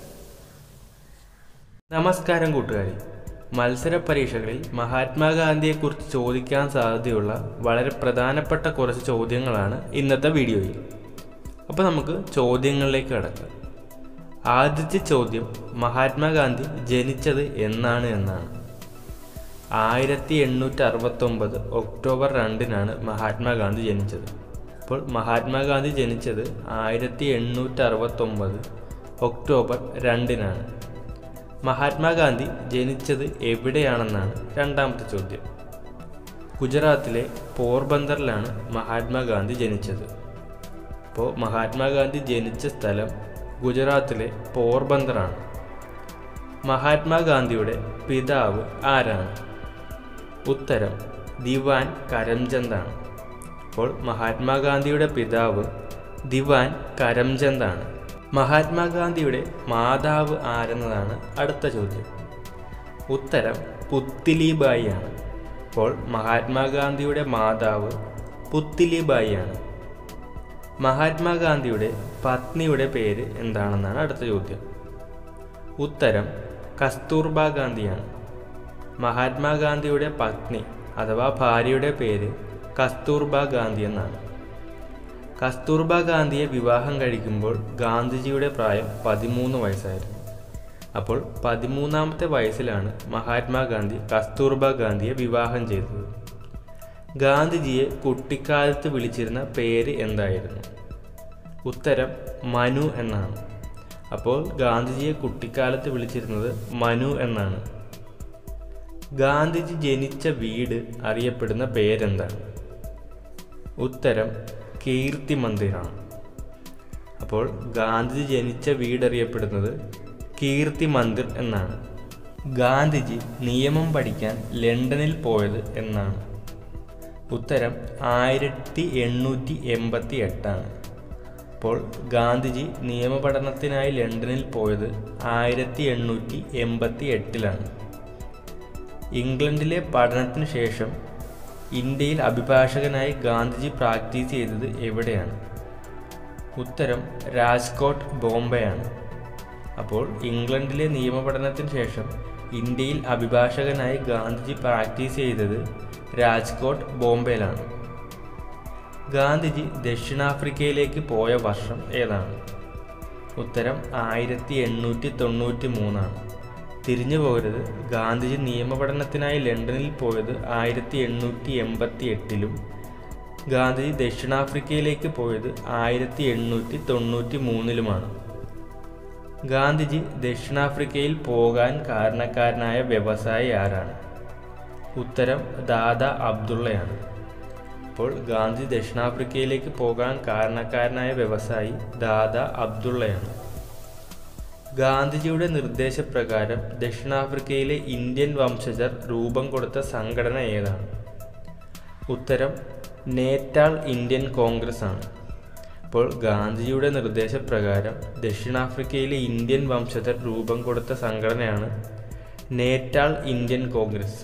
നമസ്കാരം കൂട്ടുകാരി മത്സര പരീക്ഷകളിൽ മഹാത്മാഗാന്ധിയെക്കുറിച്ച് ചോദിക്കാൻ സാധ്യതയുള്ള വളരെ പ്രധാനപ്പെട്ട കുറച്ച് ചോദ്യങ്ങളാണ് ഇന്നത്തെ വീഡിയോയിൽ അപ്പോൾ നമുക്ക് ചോദ്യങ്ങളിലേക്ക് കടക്കാം ആദ്യത്തെ ചോദ്യം മഹാത്മാഗാന്ധി ജനിച്ചത് എന്നാണ് എന്നാണ് ആയിരത്തി എണ്ണൂറ്റി അറുപത്തൊമ്പത് ഒക്ടോബർ രണ്ടിനാണ് മഹാത്മാഗാന്ധി ജനിച്ചത് അപ്പോൾ മഹാത്മാഗാന്ധി ജനിച്ചത് ആയിരത്തി എണ്ണൂറ്റി അറുപത്തൊമ്പത് ഒക്ടോബർ രണ്ടിനാണ് മഹാത്മാഗാന്ധി ജനിച്ചത് എവിടെയാണെന്നാണ് രണ്ടാമത്തെ ചോദ്യം ഗുജറാത്തിലെ പോർബന്തറിലാണ് മഹാത്മാഗാന്ധി ജനിച്ചത് അപ്പോൾ മഹാത്മാഗാന്ധി ജനിച്ച സ്ഥലം ഗുജറാത്തിലെ പോർബന്തറാണ് മഹാത്മാഗാന്ധിയുടെ പിതാവ് ആരാണ് ഉത്തരം ദിവാൻ കരംചന്ദാണ് അപ്പോൾ മഹാത്മാഗാന്ധിയുടെ പിതാവ് ദിവാൻ കരംചന്ദാണ് മഹാത്മാഗാന്ധിയുടെ മാതാവ് ആരെന്നതാണ് അടുത്ത ചോദ്യം ഉത്തരം പുത്തിലിബായി ആണ് അപ്പോൾ മഹാത്മാഗാന്ധിയുടെ മാതാവ് പുത്തിലിബായി ആണ് മഹാത്മാഗാന്ധിയുടെ പത്നിയുടെ പേര് എന്താണെന്നാണ് അടുത്ത ചോദ്യം ഉത്തരം കസ്തൂർബ ഗാന്ധിയാണ് മഹാത്മാഗാന്ധിയുടെ പത്നി അഥവാ ഭാര്യയുടെ പേര് കസ്തൂർബ ഗാന്ധി എന്നാണ് കസ്തൂർബ ഗാന്ധിയെ വിവാഹം കഴിക്കുമ്പോൾ ഗാന്ധിജിയുടെ പ്രായം പതിമൂന്ന് വയസ്സായിരുന്നു അപ്പോൾ പതിമൂന്നാമത്തെ വയസ്സിലാണ് മഹാത്മാഗാന്ധി കസ്തൂർബ ഗാന്ധിയെ വിവാഹം ചെയ്തത് ഗാന്ധിജിയെ കുട്ടിക്കാലത്ത് വിളിച്ചിരുന്ന പേര് എന്തായിരുന്നു ഉത്തരം മനു എന്നാണ് അപ്പോൾ ഗാന്ധിജിയെ കുട്ടിക്കാലത്ത് വിളിച്ചിരുന്നത് മനു എന്നാണ് ഗാന്ധിജി ജനിച്ച വീട് അറിയപ്പെടുന്ന പേരെന്താണ് ഉത്തരം കീർത്തി മന്ദിറാണ് അപ്പോൾ ഗാന്ധിജി ജനിച്ച വീട് അറിയപ്പെടുന്നത് കീർത്തി മന്ദിർ എന്നാണ് ഗാന്ധിജി നിയമം പഠിക്കാൻ ലണ്ടനിൽ പോയത് എന്നാണ് ഉത്തരം ആയിരത്തി എണ്ണൂറ്റി എൺപത്തി എട്ടാണ് അപ്പോൾ ഗാന്ധിജി നിയമപഠനത്തിനായി ലണ്ടനിൽ പോയത് ആയിരത്തി എണ്ണൂറ്റി എൺപത്തി എട്ടിലാണ് ഇംഗ്ലണ്ടിലെ പഠനത്തിന് ശേഷം ഇന്ത്യയിൽ അഭിഭാഷകനായി ഗാന്ധിജി പ്രാക്ടീസ് ചെയ്തത് എവിടെയാണ് ഉത്തരം രാജ്കോട്ട് ബോംബെയാണ് അപ്പോൾ ഇംഗ്ലണ്ടിലെ നിയമപഠനത്തിന് ശേഷം ഇന്ത്യയിൽ അഭിഭാഷകനായി ഗാന്ധിജി പ്രാക്ടീസ് ചെയ്തത് രാജ്കോട്ട് ബോംബെയിലാണ് ഗാന്ധിജി ദക്ഷിണാഫ്രിക്കയിലേക്ക് പോയ വർഷം ഏതാണ് ഉത്തരം ആയിരത്തി എണ്ണൂറ്റി തൊണ്ണൂറ്റി മൂന്നാണ് തിരിഞ്ഞു പോകരുത് ഗാന്ധിജി നിയമപഠനത്തിനായി ലണ്ടനിൽ പോയത് ആയിരത്തി എണ്ണൂറ്റി എൺപത്തി എട്ടിലും ഗാന്ധിജി ദക്ഷിണാഫ്രിക്കയിലേക്ക് പോയത് ആയിരത്തി എണ്ണൂറ്റി തൊണ്ണൂറ്റി മൂന്നിലുമാണ് ഗാന്ധിജി ദക്ഷിണാഫ്രിക്കയിൽ പോകാൻ കാരണക്കാരനായ വ്യവസായി ആരാണ് ഉത്തരം ദാദ അബ്ദുള്ളയാണ് അപ്പോൾ ഗാന്ധി ദക്ഷിണാഫ്രിക്കയിലേക്ക് പോകാൻ കാരണക്കാരനായ വ്യവസായി ദാദ അബ്ദുള്ളയാണ് ഗാന്ധിജിയുടെ നിർദ്ദേശപ്രകാരം ദക്ഷിണാഫ്രിക്കയിലെ ഇന്ത്യൻ വംശജർ രൂപം കൊടുത്ത സംഘടന ഏതാണ് ഉത്തരം നേറ്റാൾ ഇന്ത്യൻ കോൺഗ്രസ് ആണ് അപ്പോൾ ഗാന്ധിജിയുടെ നിർദ്ദേശപ്രകാരം ദക്ഷിണാഫ്രിക്കയിലെ ഇന്ത്യൻ വംശജർ രൂപം കൊടുത്ത സംഘടനയാണ് നേറ്റാൾ ഇന്ത്യൻ കോൺഗ്രസ്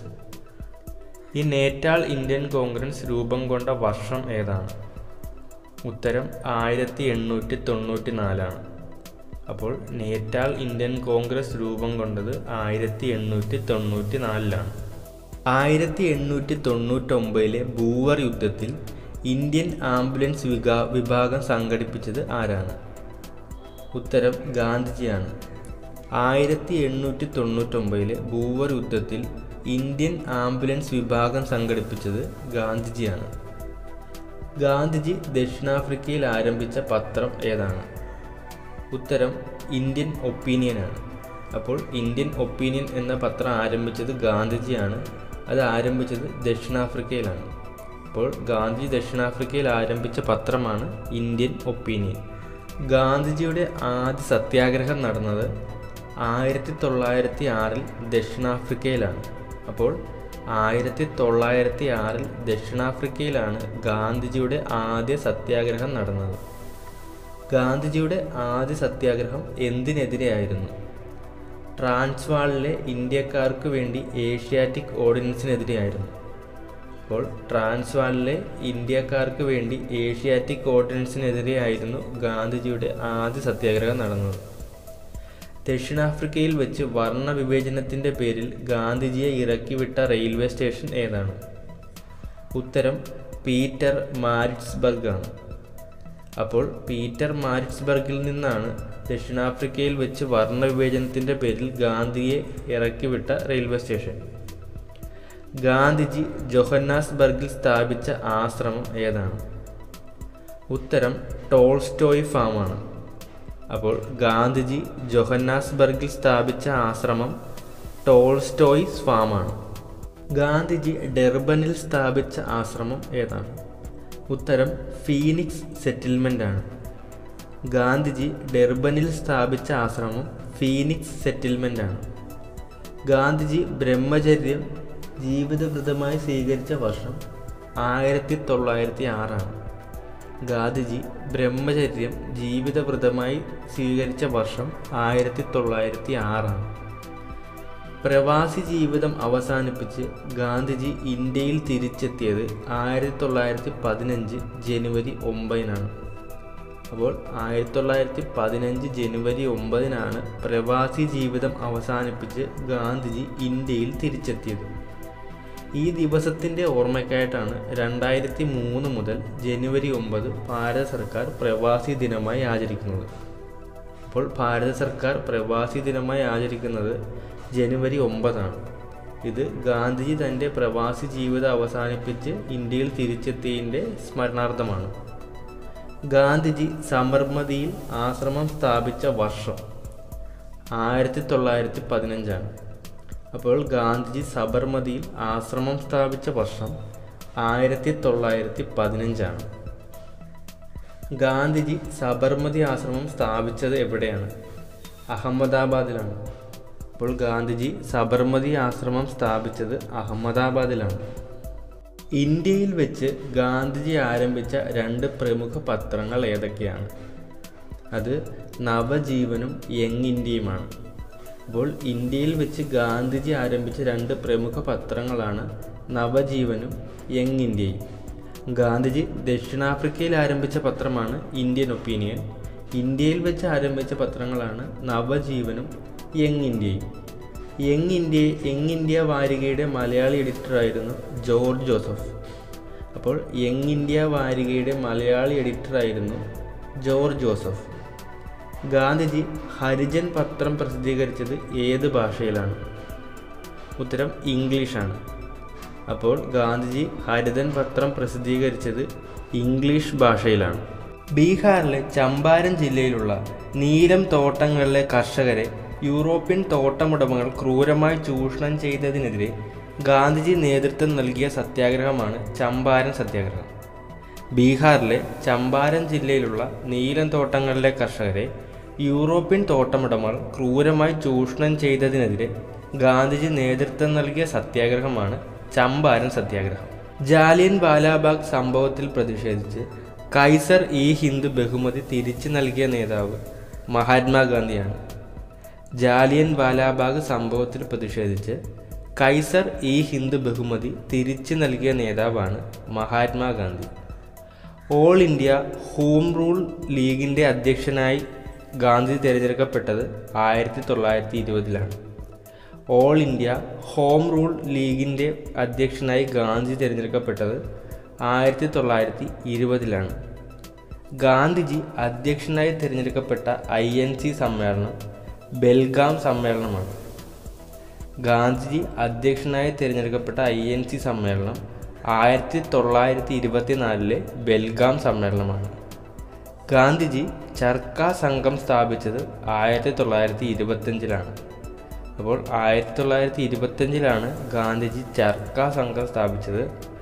ഈ നേറ്റാൾ ഇന്ത്യൻ കോൺഗ്രസ് രൂപം കൊണ്ട വർഷം ഏതാണ് ഉത്തരം ആയിരത്തി എണ്ണൂറ്റി തൊണ്ണൂറ്റി നാലാണ് അപ്പോൾ നേറ്റാൾ ഇന്ത്യൻ കോൺഗ്രസ് രൂപം കൊണ്ടത് ആയിരത്തി എണ്ണൂറ്റി തൊണ്ണൂറ്റി നാലിലാണ് ആയിരത്തി എണ്ണൂറ്റി തൊണ്ണൂറ്റൊമ്പതിലെ ബൂവർ യുദ്ധത്തിൽ ഇന്ത്യൻ ആംബുലൻസ് വികാ വിഭാഗം സംഘടിപ്പിച്ചത് ആരാണ് ഉത്തരം ഗാന്ധിജിയാണ് ആയിരത്തി എണ്ണൂറ്റി തൊണ്ണൂറ്റൊമ്പതിലെ ബൂവർ യുദ്ധത്തിൽ ഇന്ത്യൻ ആംബുലൻസ് വിഭാഗം സംഘടിപ്പിച്ചത് ഗാന്ധിജിയാണ് ഗാന്ധിജി ദക്ഷിണാഫ്രിക്കയിൽ ആരംഭിച്ച പത്രം ഏതാണ് ഉത്തരം ഇന്ത്യൻ ഒപ്പീനിയനാണ് അപ്പോൾ ഇന്ത്യൻ ഒപ്പീനിയൻ എന്ന പത്രം ആരംഭിച്ചത് ഗാന്ധിജിയാണ് അത് ആരംഭിച്ചത് ദക്ഷിണാഫ്രിക്കയിലാണ് അപ്പോൾ ഗാന്ധി ദക്ഷിണാഫ്രിക്കയിൽ ആരംഭിച്ച പത്രമാണ് ഇന്ത്യൻ ഒപ്പീനിയൻ ഗാന്ധിജിയുടെ ആദ്യ സത്യാഗ്രഹം നടന്നത് ആയിരത്തി തൊള്ളായിരത്തി ആറിൽ ദക്ഷിണാഫ്രിക്കയിലാണ് അപ്പോൾ ആയിരത്തി തൊള്ളായിരത്തി ആറിൽ ദക്ഷിണാഫ്രിക്കയിലാണ് ഗാന്ധിജിയുടെ ആദ്യ സത്യാഗ്രഹം നടന്നത് ഗാന്ധിജിയുടെ ആദ്യ സത്യാഗ്രഹം എന്തിനെതിരെയായിരുന്നു ട്രാൻസ്വാളിലെ ഇന്ത്യക്കാർക്ക് വേണ്ടി ഏഷ്യാറ്റിക് ഓർഡിനൻസിനെതിരെയായിരുന്നു അപ്പോൾ ട്രാൻസ്വാളിലെ ഇന്ത്യക്കാർക്ക് വേണ്ടി ഏഷ്യാറ്റിക് ഓർഡിനൻസിനെതിരെയായിരുന്നു ഗാന്ധിജിയുടെ ആദ്യ സത്യാഗ്രഹം നടന്നത് ദക്ഷിണാഫ്രിക്കയിൽ വെച്ച് വർണ്ണ വിവേചനത്തിൻ്റെ പേരിൽ ഗാന്ധിജിയെ ഇറക്കിവിട്ട റെയിൽവേ സ്റ്റേഷൻ ഏതാണ് ഉത്തരം പീറ്റർ മാരിറ്റ്സ്ബർഗ് ആണ് അപ്പോൾ പീറ്റർ മാരിറ്റ്സ്ബർഗിൽ നിന്നാണ് ദക്ഷിണാഫ്രിക്കയിൽ വെച്ച് വർണ്ണ വിവേചനത്തിൻ്റെ പേരിൽ ഗാന്ധിയെ ഇറക്കിവിട്ട റെയിൽവേ സ്റ്റേഷൻ ഗാന്ധിജി ജൊഹന്നാസ്ബർഗിൽ സ്ഥാപിച്ച ആശ്രമം ഏതാണ് ഉത്തരം ടോൾസ്റ്റോയ് ഫാമാണ് അപ്പോൾ ഗാന്ധിജി ജൊഹന്നാസ്ബർഗിൽ സ്ഥാപിച്ച ആശ്രമം ടോൾസ്റ്റോയ്സ് ഫാമാണ് ഗാന്ധിജി ഡെർബനിൽ സ്ഥാപിച്ച ആശ്രമം ഏതാണ് ഉത്തരം ഫീനിക്സ് സെറ്റിൽമെൻ്റ് ആണ് ഗാന്ധിജി ഡെർബനിൽ സ്ഥാപിച്ച ആശ്രമം ഫീനിക്സ് സെറ്റിൽമെൻ്റ് ആണ് ഗാന്ധിജി ബ്രഹ്മചര്യം ജീവിതവൃതമായി സ്വീകരിച്ച വർഷം ആയിരത്തി തൊള്ളായിരത്തി ആറാണ് ഗാന്ധിജി ബ്രഹ്മചര്യം ജീവിതവൃതമായി സ്വീകരിച്ച വർഷം ആയിരത്തി തൊള്ളായിരത്തി ആറാണ് പ്രവാസി ജീവിതം അവസാനിപ്പിച്ച് ഗാന്ധിജി ഇന്ത്യയിൽ തിരിച്ചെത്തിയത് ആയിരത്തി തൊള്ളായിരത്തി പതിനഞ്ച് ജനുവരി ഒമ്പതിനാണ് അപ്പോൾ ആയിരത്തി തൊള്ളായിരത്തി പതിനഞ്ച് ജനുവരി ഒമ്പതിനാണ് പ്രവാസി ജീവിതം അവസാനിപ്പിച്ച് ഗാന്ധിജി ഇന്ത്യയിൽ തിരിച്ചെത്തിയത് ഈ ദിവസത്തിൻ്റെ ഓർമ്മയ്ക്കായിട്ടാണ് രണ്ടായിരത്തി മൂന്ന് മുതൽ ജനുവരി ഒമ്പത് ഭാരത സർക്കാർ പ്രവാസി ദിനമായി ആചരിക്കുന്നത് അപ്പോൾ ഭാരത സർക്കാർ പ്രവാസി ദിനമായി ആചരിക്കുന്നത് ജനുവരി ഒമ്പതാണ് ഇത് ഗാന്ധിജി തൻ്റെ പ്രവാസി ജീവിതം അവസാനിപ്പിച്ച് ഇന്ത്യയിൽ തിരിച്ചെത്തിയതിൻ്റെ സ്മരണാർത്ഥമാണ് ഗാന്ധിജി സബർമതിയിൽ ആശ്രമം സ്ഥാപിച്ച വർഷം ആയിരത്തി തൊള്ളായിരത്തി പതിനഞ്ചാണ് അപ്പോൾ ഗാന്ധിജി സബർമതിയിൽ ആശ്രമം സ്ഥാപിച്ച വർഷം ആയിരത്തി തൊള്ളായിരത്തി പതിനഞ്ചാണ് ഗാന്ധിജി സബർമതി ആശ്രമം സ്ഥാപിച്ചത് എവിടെയാണ് അഹമ്മദാബാദിലാണ് അപ്പോൾ ഗാന്ധിജി സബർമതി ആശ്രമം സ്ഥാപിച്ചത് അഹമ്മദാബാദിലാണ് ഇന്ത്യയിൽ വെച്ച് ഗാന്ധിജി ആരംഭിച്ച രണ്ട് പ്രമുഖ പത്രങ്ങൾ ഏതൊക്കെയാണ് അത് നവജീവനും യങ് ഇന്ത്യയുമാണ് അപ്പോൾ ഇന്ത്യയിൽ വെച്ച് ഗാന്ധിജി ആരംഭിച്ച രണ്ട് പ്രമുഖ പത്രങ്ങളാണ് നവജീവനും യങ് ഇന്ത്യയും ഗാന്ധിജി ദക്ഷിണാഫ്രിക്കയിൽ ആരംഭിച്ച പത്രമാണ് ഇന്ത്യൻ ഒപ്പീനിയൻ ഇന്ത്യയിൽ വെച്ച് ആരംഭിച്ച പത്രങ്ങളാണ് നവജീവനും യങ് ഇന്ത്യയും യങ് ഇന്ത്യ യങ് ഇന്ത്യ വാരികയുടെ മലയാളി എഡിറ്ററായിരുന്നു ജോർജ് ജോസഫ് അപ്പോൾ യങ് ഇന്ത്യ വാരികയുടെ മലയാളി എഡിറ്ററായിരുന്നു ജോർജ് ജോസഫ് ഗാന്ധിജി ഹരിജൻ പത്രം പ്രസിദ്ധീകരിച്ചത് ഏത് ഭാഷയിലാണ് ഉത്തരം ഇംഗ്ലീഷാണ് അപ്പോൾ ഗാന്ധിജി ഹരിതൻ പത്രം പ്രസിദ്ധീകരിച്ചത് ഇംഗ്ലീഷ് ഭാഷയിലാണ് ബീഹാറിലെ ചമ്പാരൻ ജില്ലയിലുള്ള നീലം തോട്ടങ്ങളിലെ കർഷകരെ യൂറോപ്യൻ തോട്ടമുടമകൾ ക്രൂരമായി ചൂഷണം ചെയ്തതിനെതിരെ ഗാന്ധിജി നേതൃത്വം നൽകിയ സത്യാഗ്രഹമാണ് ചമ്പാരൻ സത്യാഗ്രഹം ബീഹാറിലെ ചമ്പാരൻ ജില്ലയിലുള്ള നീലം തോട്ടങ്ങളിലെ കർഷകരെ യൂറോപ്യൻ തോട്ടമുടമകൾ ക്രൂരമായി ചൂഷണം ചെയ്തതിനെതിരെ ഗാന്ധിജി നേതൃത്വം നൽകിയ സത്യാഗ്രഹമാണ് ചമ്പാരൻ സത്യാഗ്രഹം ജാലിയൻ വാലാബാഗ് സംഭവത്തിൽ പ്രതിഷേധിച്ച് കൈസർ ഈ ഹിന്ദു ബഹുമതി തിരിച്ചു നൽകിയ നേതാവ് മഹാത്മാഗാന്ധിയാണ് ജാലിയൻ വാലാബാഗ് സംഭവത്തിൽ പ്രതിഷേധിച്ച് കൈസർ ഈ ഹിന്ദു ബഹുമതി തിരിച്ചു നൽകിയ നേതാവാണ് Mahatma Gandhi all India home rule ലീഗിൻ്റെ അധ്യക്ഷനായി ഗാന്ധി തിരഞ്ഞെടുക്കപ്പെട്ടത് ആയിരത്തി തൊള്ളായിരത്തി ഇരുപതിലാണ് ഓൾ ഇന്ത്യ ഹോം റൂൾ ലീഗിൻ്റെ അധ്യക്ഷനായി ഗാന്ധി തിരഞ്ഞെടുക്കപ്പെട്ടത് ആയിരത്തി തൊള്ളായിരത്തി ഇരുപതിലാണ് ഗാന്ധിജി അധ്യക്ഷനായി തിരഞ്ഞെടുക്കപ്പെട്ട ഐ എൻ സി സമ്മേളനം ബെൽഗാം സമ്മേളനമാണ് ഗാന്ധിജി അധ്യക്ഷനായി തിരഞ്ഞെടുക്കപ്പെട്ട ഐ എൻ സി സമ്മേളനം ആയിരത്തി തൊള്ളായിരത്തി ഇരുപത്തിനാലിലെ ബെൽഗാം സമ്മേളനമാണ് ഗാന്ധിജി ചർക്ക സംഘം സ്ഥാപിച്ചത് ആയിരത്തി തൊള്ളായിരത്തി ഇരുപത്തഞ്ചിലാണ് അപ്പോൾ ആയിരത്തി തൊള്ളായിരത്തി ഇരുപത്തഞ്ചിലാണ് ഗാന്ധിജി ചർക്ക സംഘം സ്ഥാപിച്ചത്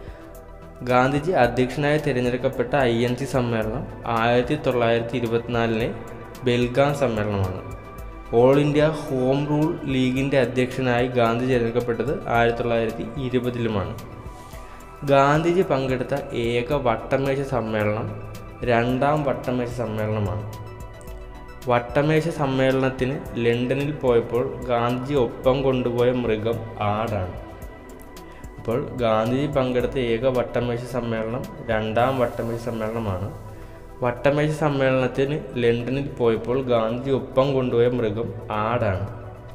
ഗാന്ധിജി അധ്യക്ഷനായി തിരഞ്ഞെടുക്കപ്പെട്ട ഐ എൻ സി സമ്മേളനം ആയിരത്തി തൊള്ളായിരത്തി ഇരുപത്തിനാലിലെ ബെൽഗാം സമ്മേളനമാണ് ഓൾ ഇന്ത്യ ഹോം റൂൾ ലീഗിൻ്റെ അധ്യക്ഷനായി ഗാന്ധി തിരഞ്ഞെടുക്കപ്പെട്ടത് ആയിരത്തി തൊള്ളായിരത്തി ഇരുപതിലുമാണ് ഗാന്ധിജി പങ്കെടുത്ത ഏക വട്ടമേശ സമ്മേളനം രണ്ടാം വട്ടമേശ സമ്മേളനമാണ് വട്ടമേശ സമ്മേളനത്തിന് ലണ്ടനിൽ പോയപ്പോൾ ഗാന്ധിജി ഒപ്പം കൊണ്ടുപോയ മൃഗം ആടാണ് അപ്പോൾ ഗാന്ധിജി പങ്കെടുത്ത ഏക വട്ടമേശ സമ്മേളനം രണ്ടാം വട്ടമേശ സമ്മേളനമാണ് വട്ടമേശ സമ്മേളനത്തിന് ലണ്ടനിൽ പോയപ്പോൾ ഗാന്ധിജി ഒപ്പം കൊണ്ടുപോയ മൃഗം ആടാണ്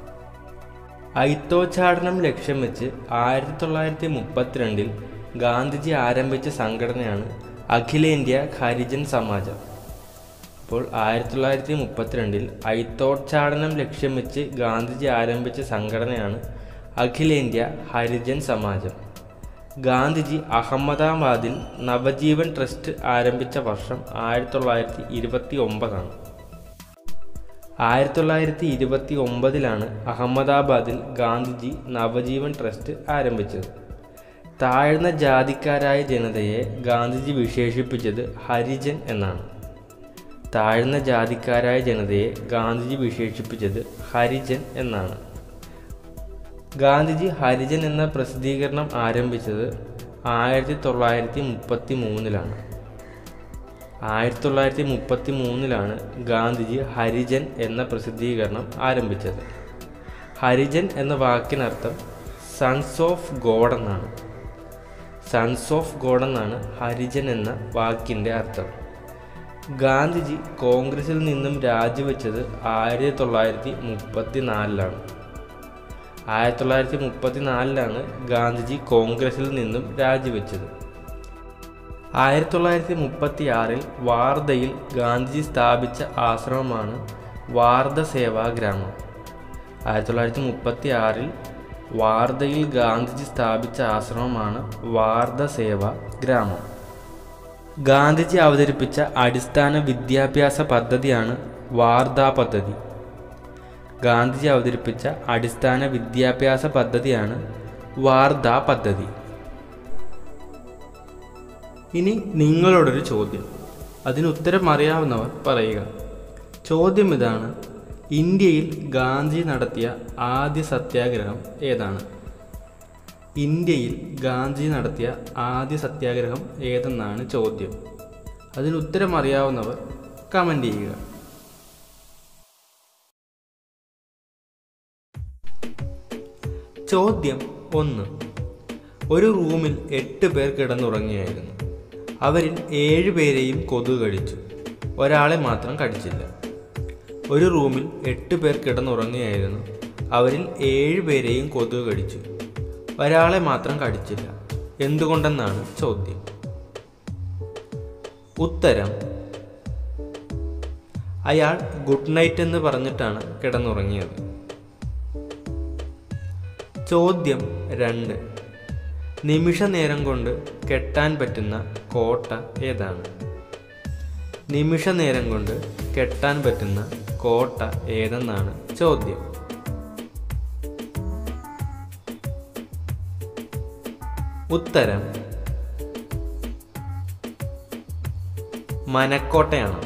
ഐത്തോച്ചാടനം ലക്ഷ്യം വെച്ച് ആയിരത്തി തൊള്ളായിരത്തി മുപ്പത്തിരണ്ടിൽ ഗാന്ധിജി ആരംഭിച്ച സംഘടനയാണ് അഖിലേന്ത്യ ഹരിജൻ സമാജം അപ്പോൾ ആയിരത്തി തൊള്ളായിരത്തി മുപ്പത്തിരണ്ടിൽ ഐത്തോച്ചാടനം ലക്ഷ്യം വെച്ച് ഗാന്ധിജി ആരംഭിച്ച സംഘടനയാണ് അഖിലേന്ത്യ ഹരിജൻ സമാജം ഗാന്ധിജി അഹമ്മദാബാദിൽ നവജീവൻ ട്രസ്റ്റ് ആരംഭിച്ച വർഷം ആയിരത്തി തൊള്ളായിരത്തി ഇരുപത്തി ഒമ്പതാണ് ആയിരത്തി തൊള്ളായിരത്തി ഇരുപത്തി ഒമ്പതിലാണ് അഹമ്മദാബാദിൽ ഗാന്ധിജി നവജീവൻ ട്രസ്റ്റ് ആരംഭിച്ചത് താഴ്ന്ന ജാതിക്കാരായ ജനതയെ ഗാന്ധിജി വിശേഷിപ്പിച്ചത് ഹരിജൻ എന്നാണ് താഴ്ന്ന ജാതിക്കാരായ ജനതയെ ഗാന്ധിജി വിശേഷിപ്പിച്ചത് ഹരിജൻ എന്നാണ് ഗാന്ധിജി ഹരിജൻ എന്ന പ്രസിദ്ധീകരണം ആരംഭിച്ചത് ആയിരത്തി തൊള്ളായിരത്തി മുപ്പത്തി മൂന്നിലാണ് ആയിരത്തി തൊള്ളായിരത്തി മുപ്പത്തി മൂന്നിലാണ് ഗാന്ധിജി ഹരിജൻ എന്ന പ്രസിദ്ധീകരണം ആരംഭിച്ചത് ഹരിജൻ എന്ന വാക്കിനർത്ഥം സൺസ് ഓഫ് ഗോഡ് എന്നാണ് സൺസ് ഓഫ് ഗോഡ് എന്നാണ് ഹരിജൻ എന്ന വാക്കിൻ്റെ അർത്ഥം ഗാന്ധിജി കോൺഗ്രസിൽ നിന്നും രാജിവെച്ചത് ആയിരത്തി തൊള്ളായിരത്തി മുപ്പത്തി നാലിലാണ് ആയിരത്തി തൊള്ളായിരത്തി മുപ്പത്തി നാലിലാണ് ഗാന്ധിജി കോൺഗ്രസിൽ നിന്നും രാജിവെച്ചത് ആയിരത്തി തൊള്ളായിരത്തി മുപ്പത്തി ആറിൽ വാർധയിൽ ഗാന്ധിജി സ്ഥാപിച്ച ആശ്രമമാണ് വാർധ സേവാഗ്രാമം ആയിരത്തി തൊള്ളായിരത്തി മുപ്പത്തി ആറിൽ വാർധയിൽ ഗാന്ധിജി സ്ഥാപിച്ച ആശ്രമമാണ് വാർധ സേവാ ഗ്രാമം ഗാന്ധിജി അവതരിപ്പിച്ച അടിസ്ഥാന വിദ്യാഭ്യാസ പദ്ധതിയാണ് വാർധാ പദ്ധതി ഗാന്ധിജി അവതരിപ്പിച്ച അടിസ്ഥാന വിദ്യാഭ്യാസ പദ്ധതിയാണ് വാർധാ പദ്ധതി ഇനി നിങ്ങളോടൊരു ചോദ്യം അതിന് ഉത്തരം അറിയാവുന്നവർ പറയുക ചോദ്യം ഇതാണ് ഇന്ത്യയിൽ ഗാന്ധി നടത്തിയ ആദ്യ സത്യാഗ്രഹം ഏതാണ് ഇന്ത്യയിൽ ഗാന്ധി നടത്തിയ ആദ്യ സത്യാഗ്രഹം ഏതെന്നാണ് ചോദ്യം അതിന് ഉത്തരം അറിയാവുന്നവർ കമൻ്റ് ചെയ്യുക ചോദ്യം ഒന്ന് ഒരു റൂമിൽ എട്ട് പേർ കിടന്നുറങ്ങിയായിരുന്നു അവരിൽ ഏഴ് പേരെയും കൊതുക് കടിച്ചു ഒരാളെ മാത്രം കടിച്ചില്ല ഒരു റൂമിൽ എട്ട് പേർ കിടന്നുറങ്ങിയായിരുന്നു അവരിൽ ഏഴ് പേരെയും കൊതുക് കടിച്ചു ഒരാളെ മാത്രം കടിച്ചില്ല എന്തുകൊണ്ടെന്നാണ് ചോദ്യം ഉത്തരം അയാൾ ഗുഡ് നൈറ്റ് എന്ന് പറഞ്ഞിട്ടാണ് കിടന്നുറങ്ങിയത് ചോദ്യം രണ്ട് നിമിഷ നേരം കൊണ്ട് കെട്ടാൻ പറ്റുന്ന കോട്ട ഏതാണ് നിമിഷ നേരം കൊണ്ട് കെട്ടാൻ പറ്റുന്ന കോട്ട ഏതെന്നാണ് ചോദ്യം ഉത്തരം മനക്കോട്ടയാണ്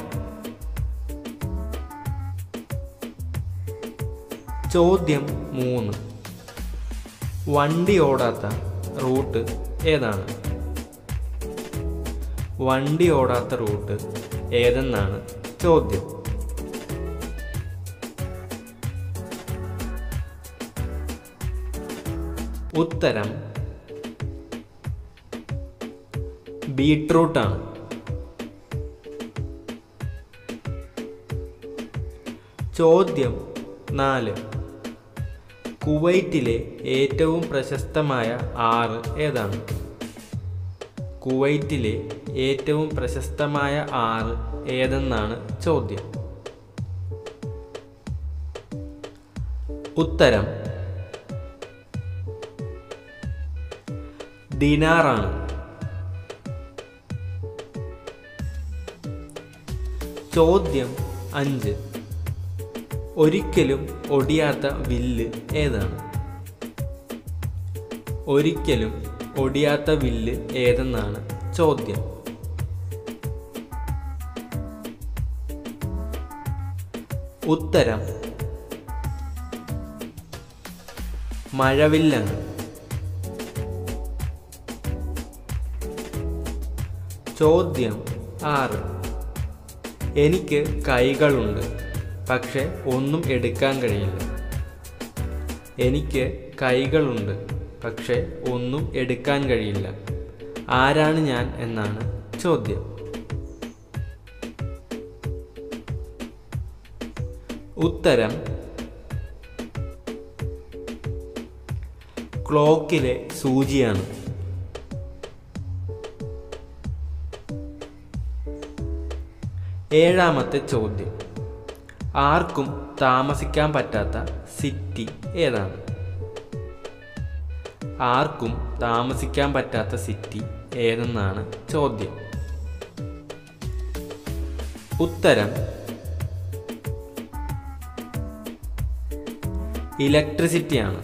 ചോദ്യം മൂന്ന് വണ്ടി ഓടാത്ത റൂട്ട് ഏതാണ് വണ്ടി ഓടാത്ത റൂട്ട് ഏതെന്നാണ് ചോദ്യം ഉത്തരം ബീട്രൂട്ടാണ് ചോദ്യം നാല് കുവൈറ്റിലെ ഏറ്റവും പ്രശസ്തമായ ആറ് ഏതാണ് കുവൈറ്റിലെ ഏറ്റവും പ്രശസ്തമായ ആറ് ഏതെന്നാണ് ചോദ്യം ഉത്തരം ദിനാറാണ് ചോദ്യം അഞ്ച് ഒരിക്കലും ഒടിയാത്ത വില്ല് ഏതാണ് ഒരിക്കലും ഒടിയാത്ത വില്ല് ഏതെന്നാണ് ചോദ്യം ഉത്തരം മഴവില്ലാണ് ചോദ്യം ആറ് എനിക്ക് കൈകളുണ്ട് പക്ഷേ ഒന്നും എടുക്കാൻ കഴിയില്ല എനിക്ക് കൈകളുണ്ട് പക്ഷേ ഒന്നും എടുക്കാൻ കഴിയില്ല ആരാണ് ഞാൻ എന്നാണ് ചോദ്യം ഉത്തരം ക്ലോക്കിലെ സൂചിയാണ് ഏഴാമത്തെ ചോദ്യം ആർക്കും താമസിക്കാൻ പറ്റാത്ത സിറ്റി ഏതാണ് ആർക്കും താമസിക്കാൻ പറ്റാത്ത സിറ്റി ഏതെന്നാണ് ചോദ്യം ഉത്തരം ഇലക്ട്രിസിറ്റിയാണ്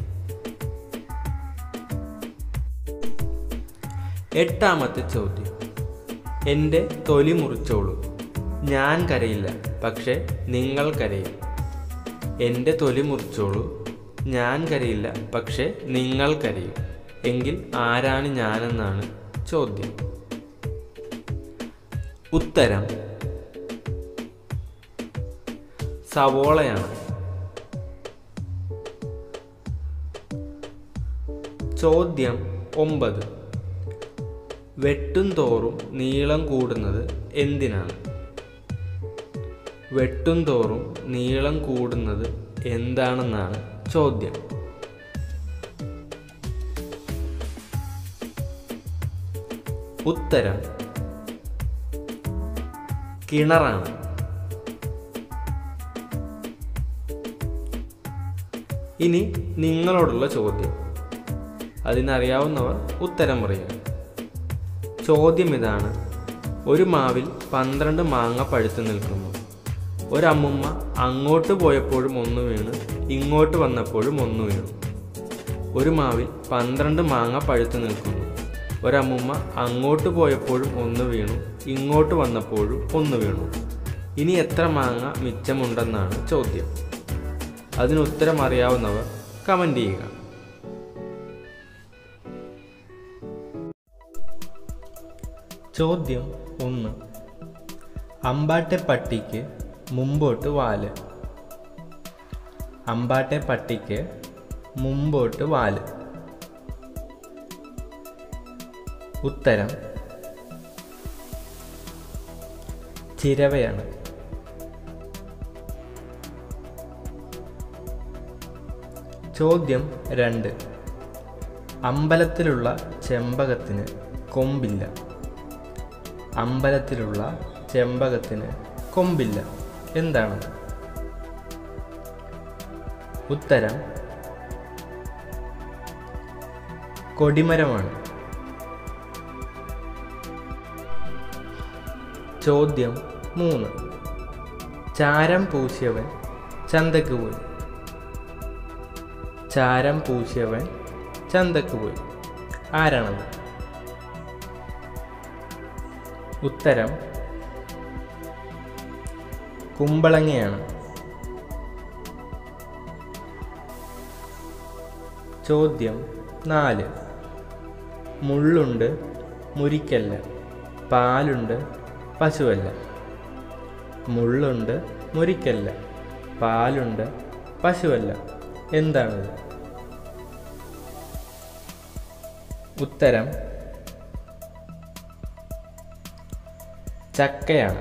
എട്ടാമത്തെ ചോദ്യം എൻ്റെ തൊലി മുറിച്ചോളൂ ഞാൻ കരയില്ല പക്ഷേ നിങ്ങൾ കരയും എൻ്റെ തൊലി മുറിച്ചോളൂ ഞാൻ കരയില്ല പക്ഷേ നിങ്ങൾ കരയും എങ്കിൽ ആരാണ് ഞാനെന്നാണ് ചോദ്യം ഉത്തരം സവോളയാണ് ചോദ്യം ഒമ്പത് വെട്ടും തോറും നീളം കൂടുന്നത് എന്തിനാണ് വെട്ടും തോറും നീളം കൂടുന്നത് എന്താണെന്നാണ് ചോദ്യം ഉത്തരം കിണറാണ് ഇനി നിങ്ങളോടുള്ള ചോദ്യം അതിനറിയാവുന്നവർ ഉത്തരം പറയുക ചോദ്യം ഇതാണ് ഒരു മാവിൽ പന്ത്രണ്ട് മാങ്ങ പഴുത്തു നിൽക്കുന്നു ഒരമ്മുമ്മ അങ്ങോട്ട് പോയപ്പോഴും ഒന്ന് വീണ് ഇങ്ങോട്ട് വന്നപ്പോഴും ഒന്ന് വീണു ഒരു മാവിൽ പന്ത്രണ്ട് മാങ്ങ പഴുത്തു നിൽക്കുന്നു ഒരമ്മുമ്മ അങ്ങോട്ട് പോയപ്പോഴും ഒന്ന് വീണു ഇങ്ങോട്ട് വന്നപ്പോഴും ഒന്ന് വീണു ഇനി എത്ര മാങ്ങ മിച്ചമുണ്ടെന്നാണ് ചോദ്യം അതിന് ഉത്തരം അറിയാവുന്നവർ കമൻ്റ് ചെയ്യുക ചോദ്യം ഒന്ന് അമ്പാട്ടെ പട്ടിക്ക് മുമ്പോട്ട് വാല് അമ്പാട്ടെ പട്ടിക്ക് മുമ്പോട്ട് വാല് ഉത്തരം ചിരവയാണ് ചോദ്യം രണ്ട് അമ്പലത്തിലുള്ള ചെമ്പകത്തിന് കൊമ്പില്ല അമ്പലത്തിലുള്ള ചെമ്പകത്തിന് കൊമ്പില്ല എന്താണ് ഉത്തരം കൊടിമരമാണ് ചോദ്യം മൂന്ന് ചാരം പൂശിയവൻ ചന്തക്ക് പോയി ചാരം പൂശിയവൻ ചന്തക്ക് പോയി ആരാണത് ഉത്തരം കുമ്പളങ്ങയാണ് ചോദ്യം നാല് മുള്ളുണ്ട് മുരിക്കല്ല പാലുണ്ട് പശുവല്ല മുള്ളുണ്ട് മുരിക്കല്ല പാലുണ്ട് പശുവല്ല എന്താണത് ഉത്തരം ചക്കയാണ്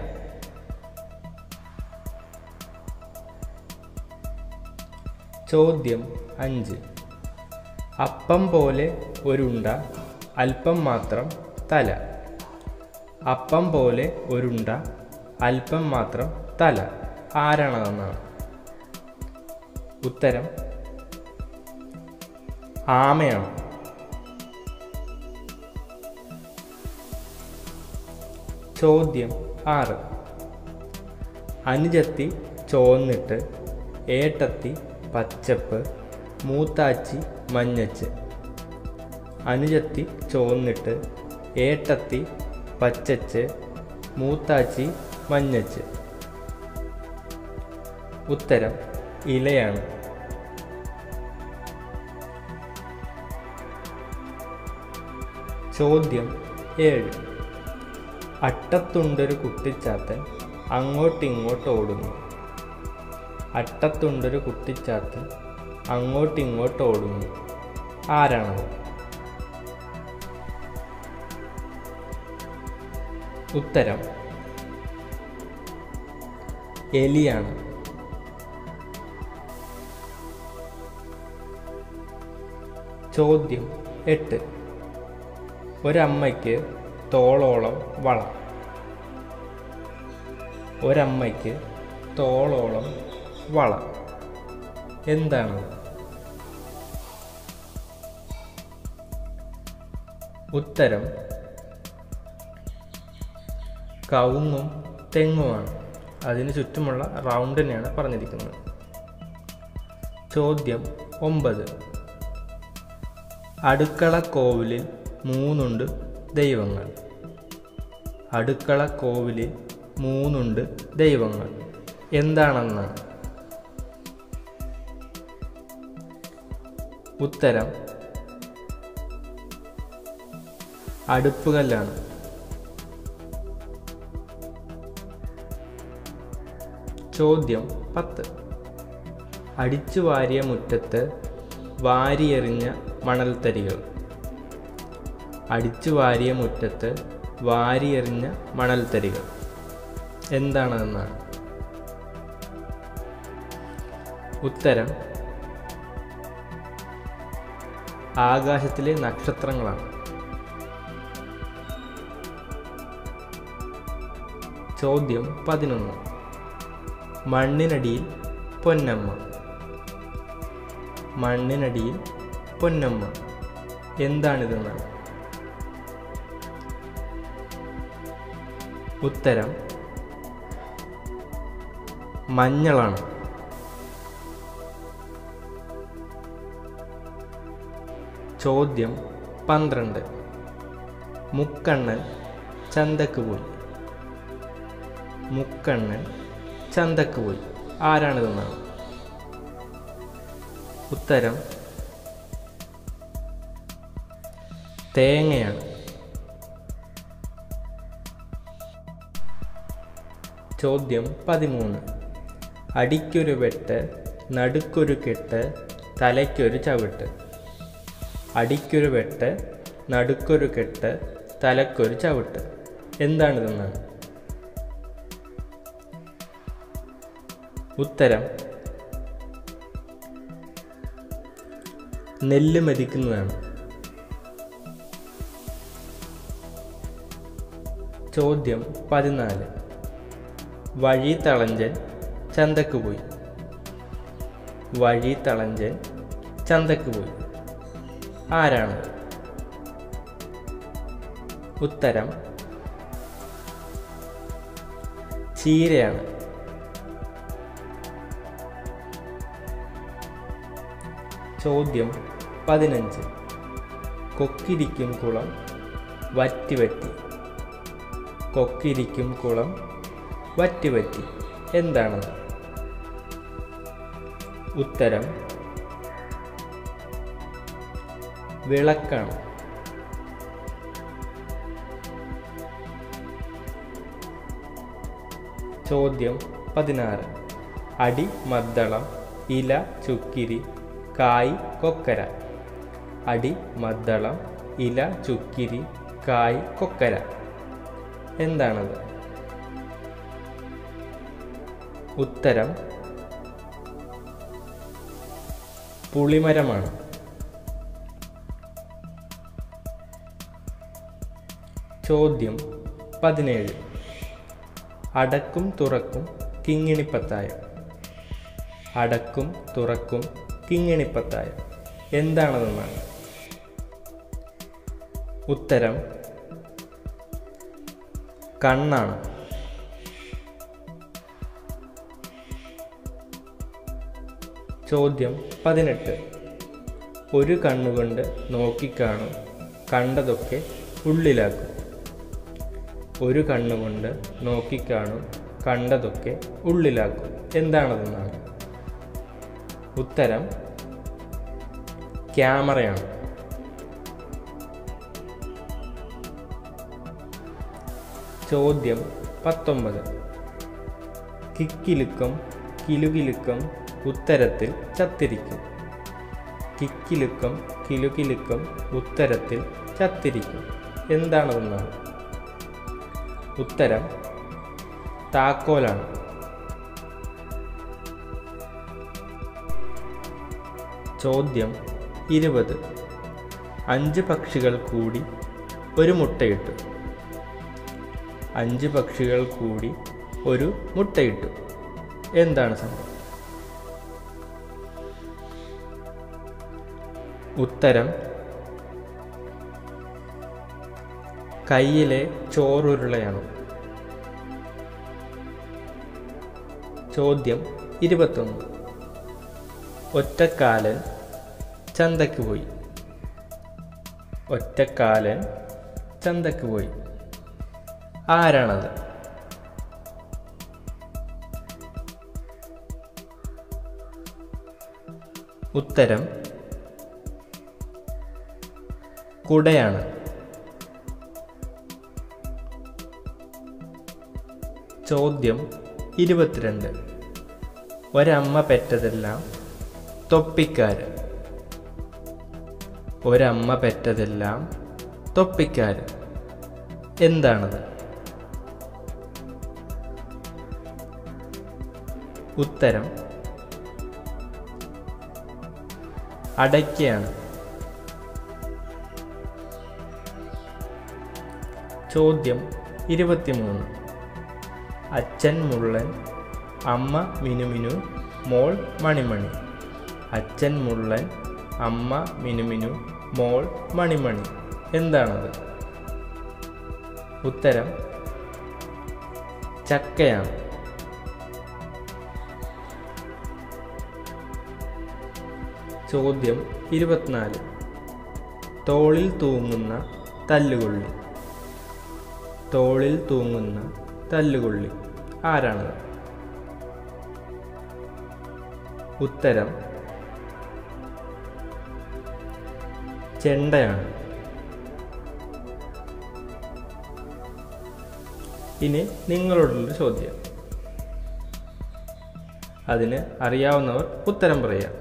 ചോദ്യം അഞ്ച് അപ്പം പോലെ ഒരുണ്ട അല്പം മാത്രം തല അപ്പം പോലെ ഒരുണ്ട അല്പം മാത്രം തല ആരാണെന്നാണ് ഉത്തരം ആമയാണ് ചോദ്യം ആറ് അനുജത്തി ചോന്നിട്ട് ഏട്ടത്തി പച്ചപ്പ് മൂത്താച്ചി മഞ്ഞച്ച് അനുജത്തി ചോന്നിട്ട് ഏട്ടത്തി പച്ചച്ച് മൂത്താച്ചി മഞ്ഞച്ച് ഉത്തരം ഇലയാണ് ചോദ്യം ഏഴ് അട്ടത്തുണ്ടൊരു കുട്ടിച്ചാത്തൻ അങ്ങോട്ടിങ്ങോട്ട് ഓടുന്നു അട്ടത്തുണ്ടൊരു കുട്ടിച്ചാത്ത് അങ്ങോട്ടിങ്ങോട്ട് ഓടുന്നു ആരാണത് ഉത്തരം എലിയാണ് ചോദ്യം എട്ട് ഒരമ്മയ്ക്ക് തോളോളം വള ഒരമ്മയ്ക്ക് തോളോളം വള എന്താണ് ഉത്തരം കവുങ്ങും തെങ്ങുമാണ് അതിന് ചുറ്റുമുള്ള റൗണ്ടിനെയാണ് പറഞ്ഞിരിക്കുന്നത് ചോദ്യം ഒമ്പത് അടുക്കള കോവിലിൽ മൂന്നുണ്ട് ദൈവങ്ങൾ അടുക്കള കോവിലിൽ മൂന്നുണ്ട് ദൈവങ്ങൾ എന്താണെന്നാണ് ഉത്തരം അടുപ്പുകല്ലാണ് ചോദ്യം പത്ത് അടിച്ചു വാരിയ മുറ്റത്ത് വാരിയെറിഞ്ഞ മണൽത്തരികൾ അടിച്ചു വാരിയ മുറ്റത്ത് വാരിയെറിഞ്ഞ മണൽത്തരികൾ എന്താണെന്നാണ് ഉത്തരം ആകാശത്തിലെ നക്ഷത്രങ്ങളാണ് ചോദ്യം പതിനൊന്ന് മണ്ണിനടിയിൽ പൊന്നമ്മ മണ്ണിനടിയിൽ പൊന്നമ്മ എന്താണിതെന്നാണ് ഉത്തരം മഞ്ഞളാണ് ചോദ്യം പന്ത്രണ്ട് മുക്കണ്ണൻ ചന്തക്ക് പോയി മുക്കണ്ണൻ ചന്തക്ക് പോയി ആരാണിതെന്നാണ് ഉത്തരം തേങ്ങയാണ് ചോദ്യം പതിമൂന്ന് അടിക്കൊരു വെട്ട് നടുക്കൊരു കെട്ട് തലയ്ക്കൊരു ചവിട്ട് അടിക്കൊരു വെട്ട് നടുക്കൊരു കെട്ട് തലക്കൊരു ചവിട്ട് എന്താണിതെന്നാണ് ഉത്തരം നെല്ല് മതിക്കുന്നതാണ് ചോദ്യം പതിനാല് വഴി തളഞ്ചൻ ചന്തക്ക് പോയി വഴി തളഞ്ചൻ ചന്തക്ക് പോയി ആരാണ് ഉത്തരം ചീരയാണ് ചോദ്യം പതിനഞ്ച് കൊക്കിരിക്കും കുളം വറ്റിവറ്റി കൊക്കിരിക്കും കുളം വറ്റിവറ്റി എന്താണ് ഉത്തരം വിളക്കാണ് ചോദ്യം പതിനാറ് അടി മദ്ദളം ഇല ചുക്കിരി കായ് കൊക്കര അടി മദ്ദളം ഇല ചുക്കിരി കായ് കൊക്കര എന്താണത് ഉത്തരം പുളിമരമാണ് ചോദ്യം പതിനേഴ് അടക്കും തുറക്കും കിങ്ങിണിപ്പത്തായം അടക്കും തുറക്കും കിങ്ങിണിപ്പത്തായം എന്താണതെന്നാണ് ഉത്തരം കണ്ണാണ് ചോദ്യം പതിനെട്ട് ഒരു കണ്ണുകൊണ്ട് നോക്കിക്കാണും കണ്ടതൊക്കെ ഉള്ളിലാക്കും ഒരു കണ്ണുകൊണ്ട് നോക്കിക്കാണും കണ്ടതൊക്കെ ഉള്ളിലാക്കും എന്താണതെന്നാണ് ഉത്തരം ക്യാമറയാണ് ചോദ്യം പത്തൊമ്പത് കിക്കിലുക്കം കിലുകിലുക്കം ഉത്തരത്തിൽ ചത്തിരിക്കും കിക്കിലുക്കം കിലുകിലുക്കം ഉത്തരത്തിൽ ചത്തിരിക്കും എന്താണതെന്നാണ് ഉത്തരം താക്കോലാണ് ചോദ്യം ഇരുപത് അഞ്ച് പക്ഷികൾ കൂടി ഒരു മുട്ടയിട്ടു അഞ്ച് പക്ഷികൾ കൂടി ഒരു മുട്ടയിട്ടു എന്താണ് സംഭവം ഉത്തരം കയ്യിലെ ചോറുരുളയാണ് ചോദ്യം ഇരുപത്തൊന്ന് ഒറ്റക്കാലൻ ചന്തയ്ക്ക് പോയി ഒറ്റക്കാലൻ ചന്തയ്ക്ക് പോയി ആരാണത് ഉത്തരം കുടയാണ് ചോദ്യം ഇരുപത്തിരണ്ട് ഒരമ്മ പെറ്റതെല്ലാം തൊപ്പിക്കാര് ഒരമ്മ പെറ്റതെല്ലാം തൊപ്പിക്കാര് എന്താണത് ഉത്തരം അടയ്ക്കയാണ് ചോദ്യം ഇരുപത്തിമൂന്ന് അച്ഛൻ മുള്ളൻ അമ്മ മിനുമിനു മോൾ മണിമണി അച്ഛൻ മുള്ളൻ അമ്മ മിനുമിനു മോൾ മണിമണി എന്താണത് ഉത്തരം ചക്കയാണ് ചോദ്യം ഇരുപത്തിനാല് തോളിൽ തൂങ്ങുന്ന തല്ലുകൊള്ളി തോളിൽ തൂങ്ങുന്ന തല്ലുകൊള്ളി ആരാണത് ഉത്തരം ചെണ്ടയാണ് ഇനി നിങ്ങളോടുള്ള ചോദ്യം അതിന് അറിയാവുന്നവർ ഉത്തരം പറയാം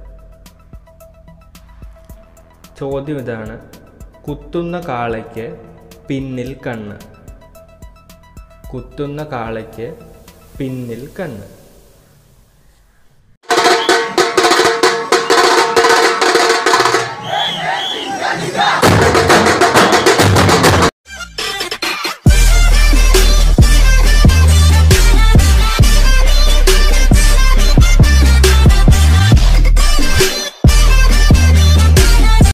ചോദ്യം ഇതാണ് കുത്തുന്ന കാളയ്ക്ക് പിന്നിൽ കണ്ണ് കുത്തുന്ന കാളയ്ക്ക് പിന്നിൽ കണ്ണ്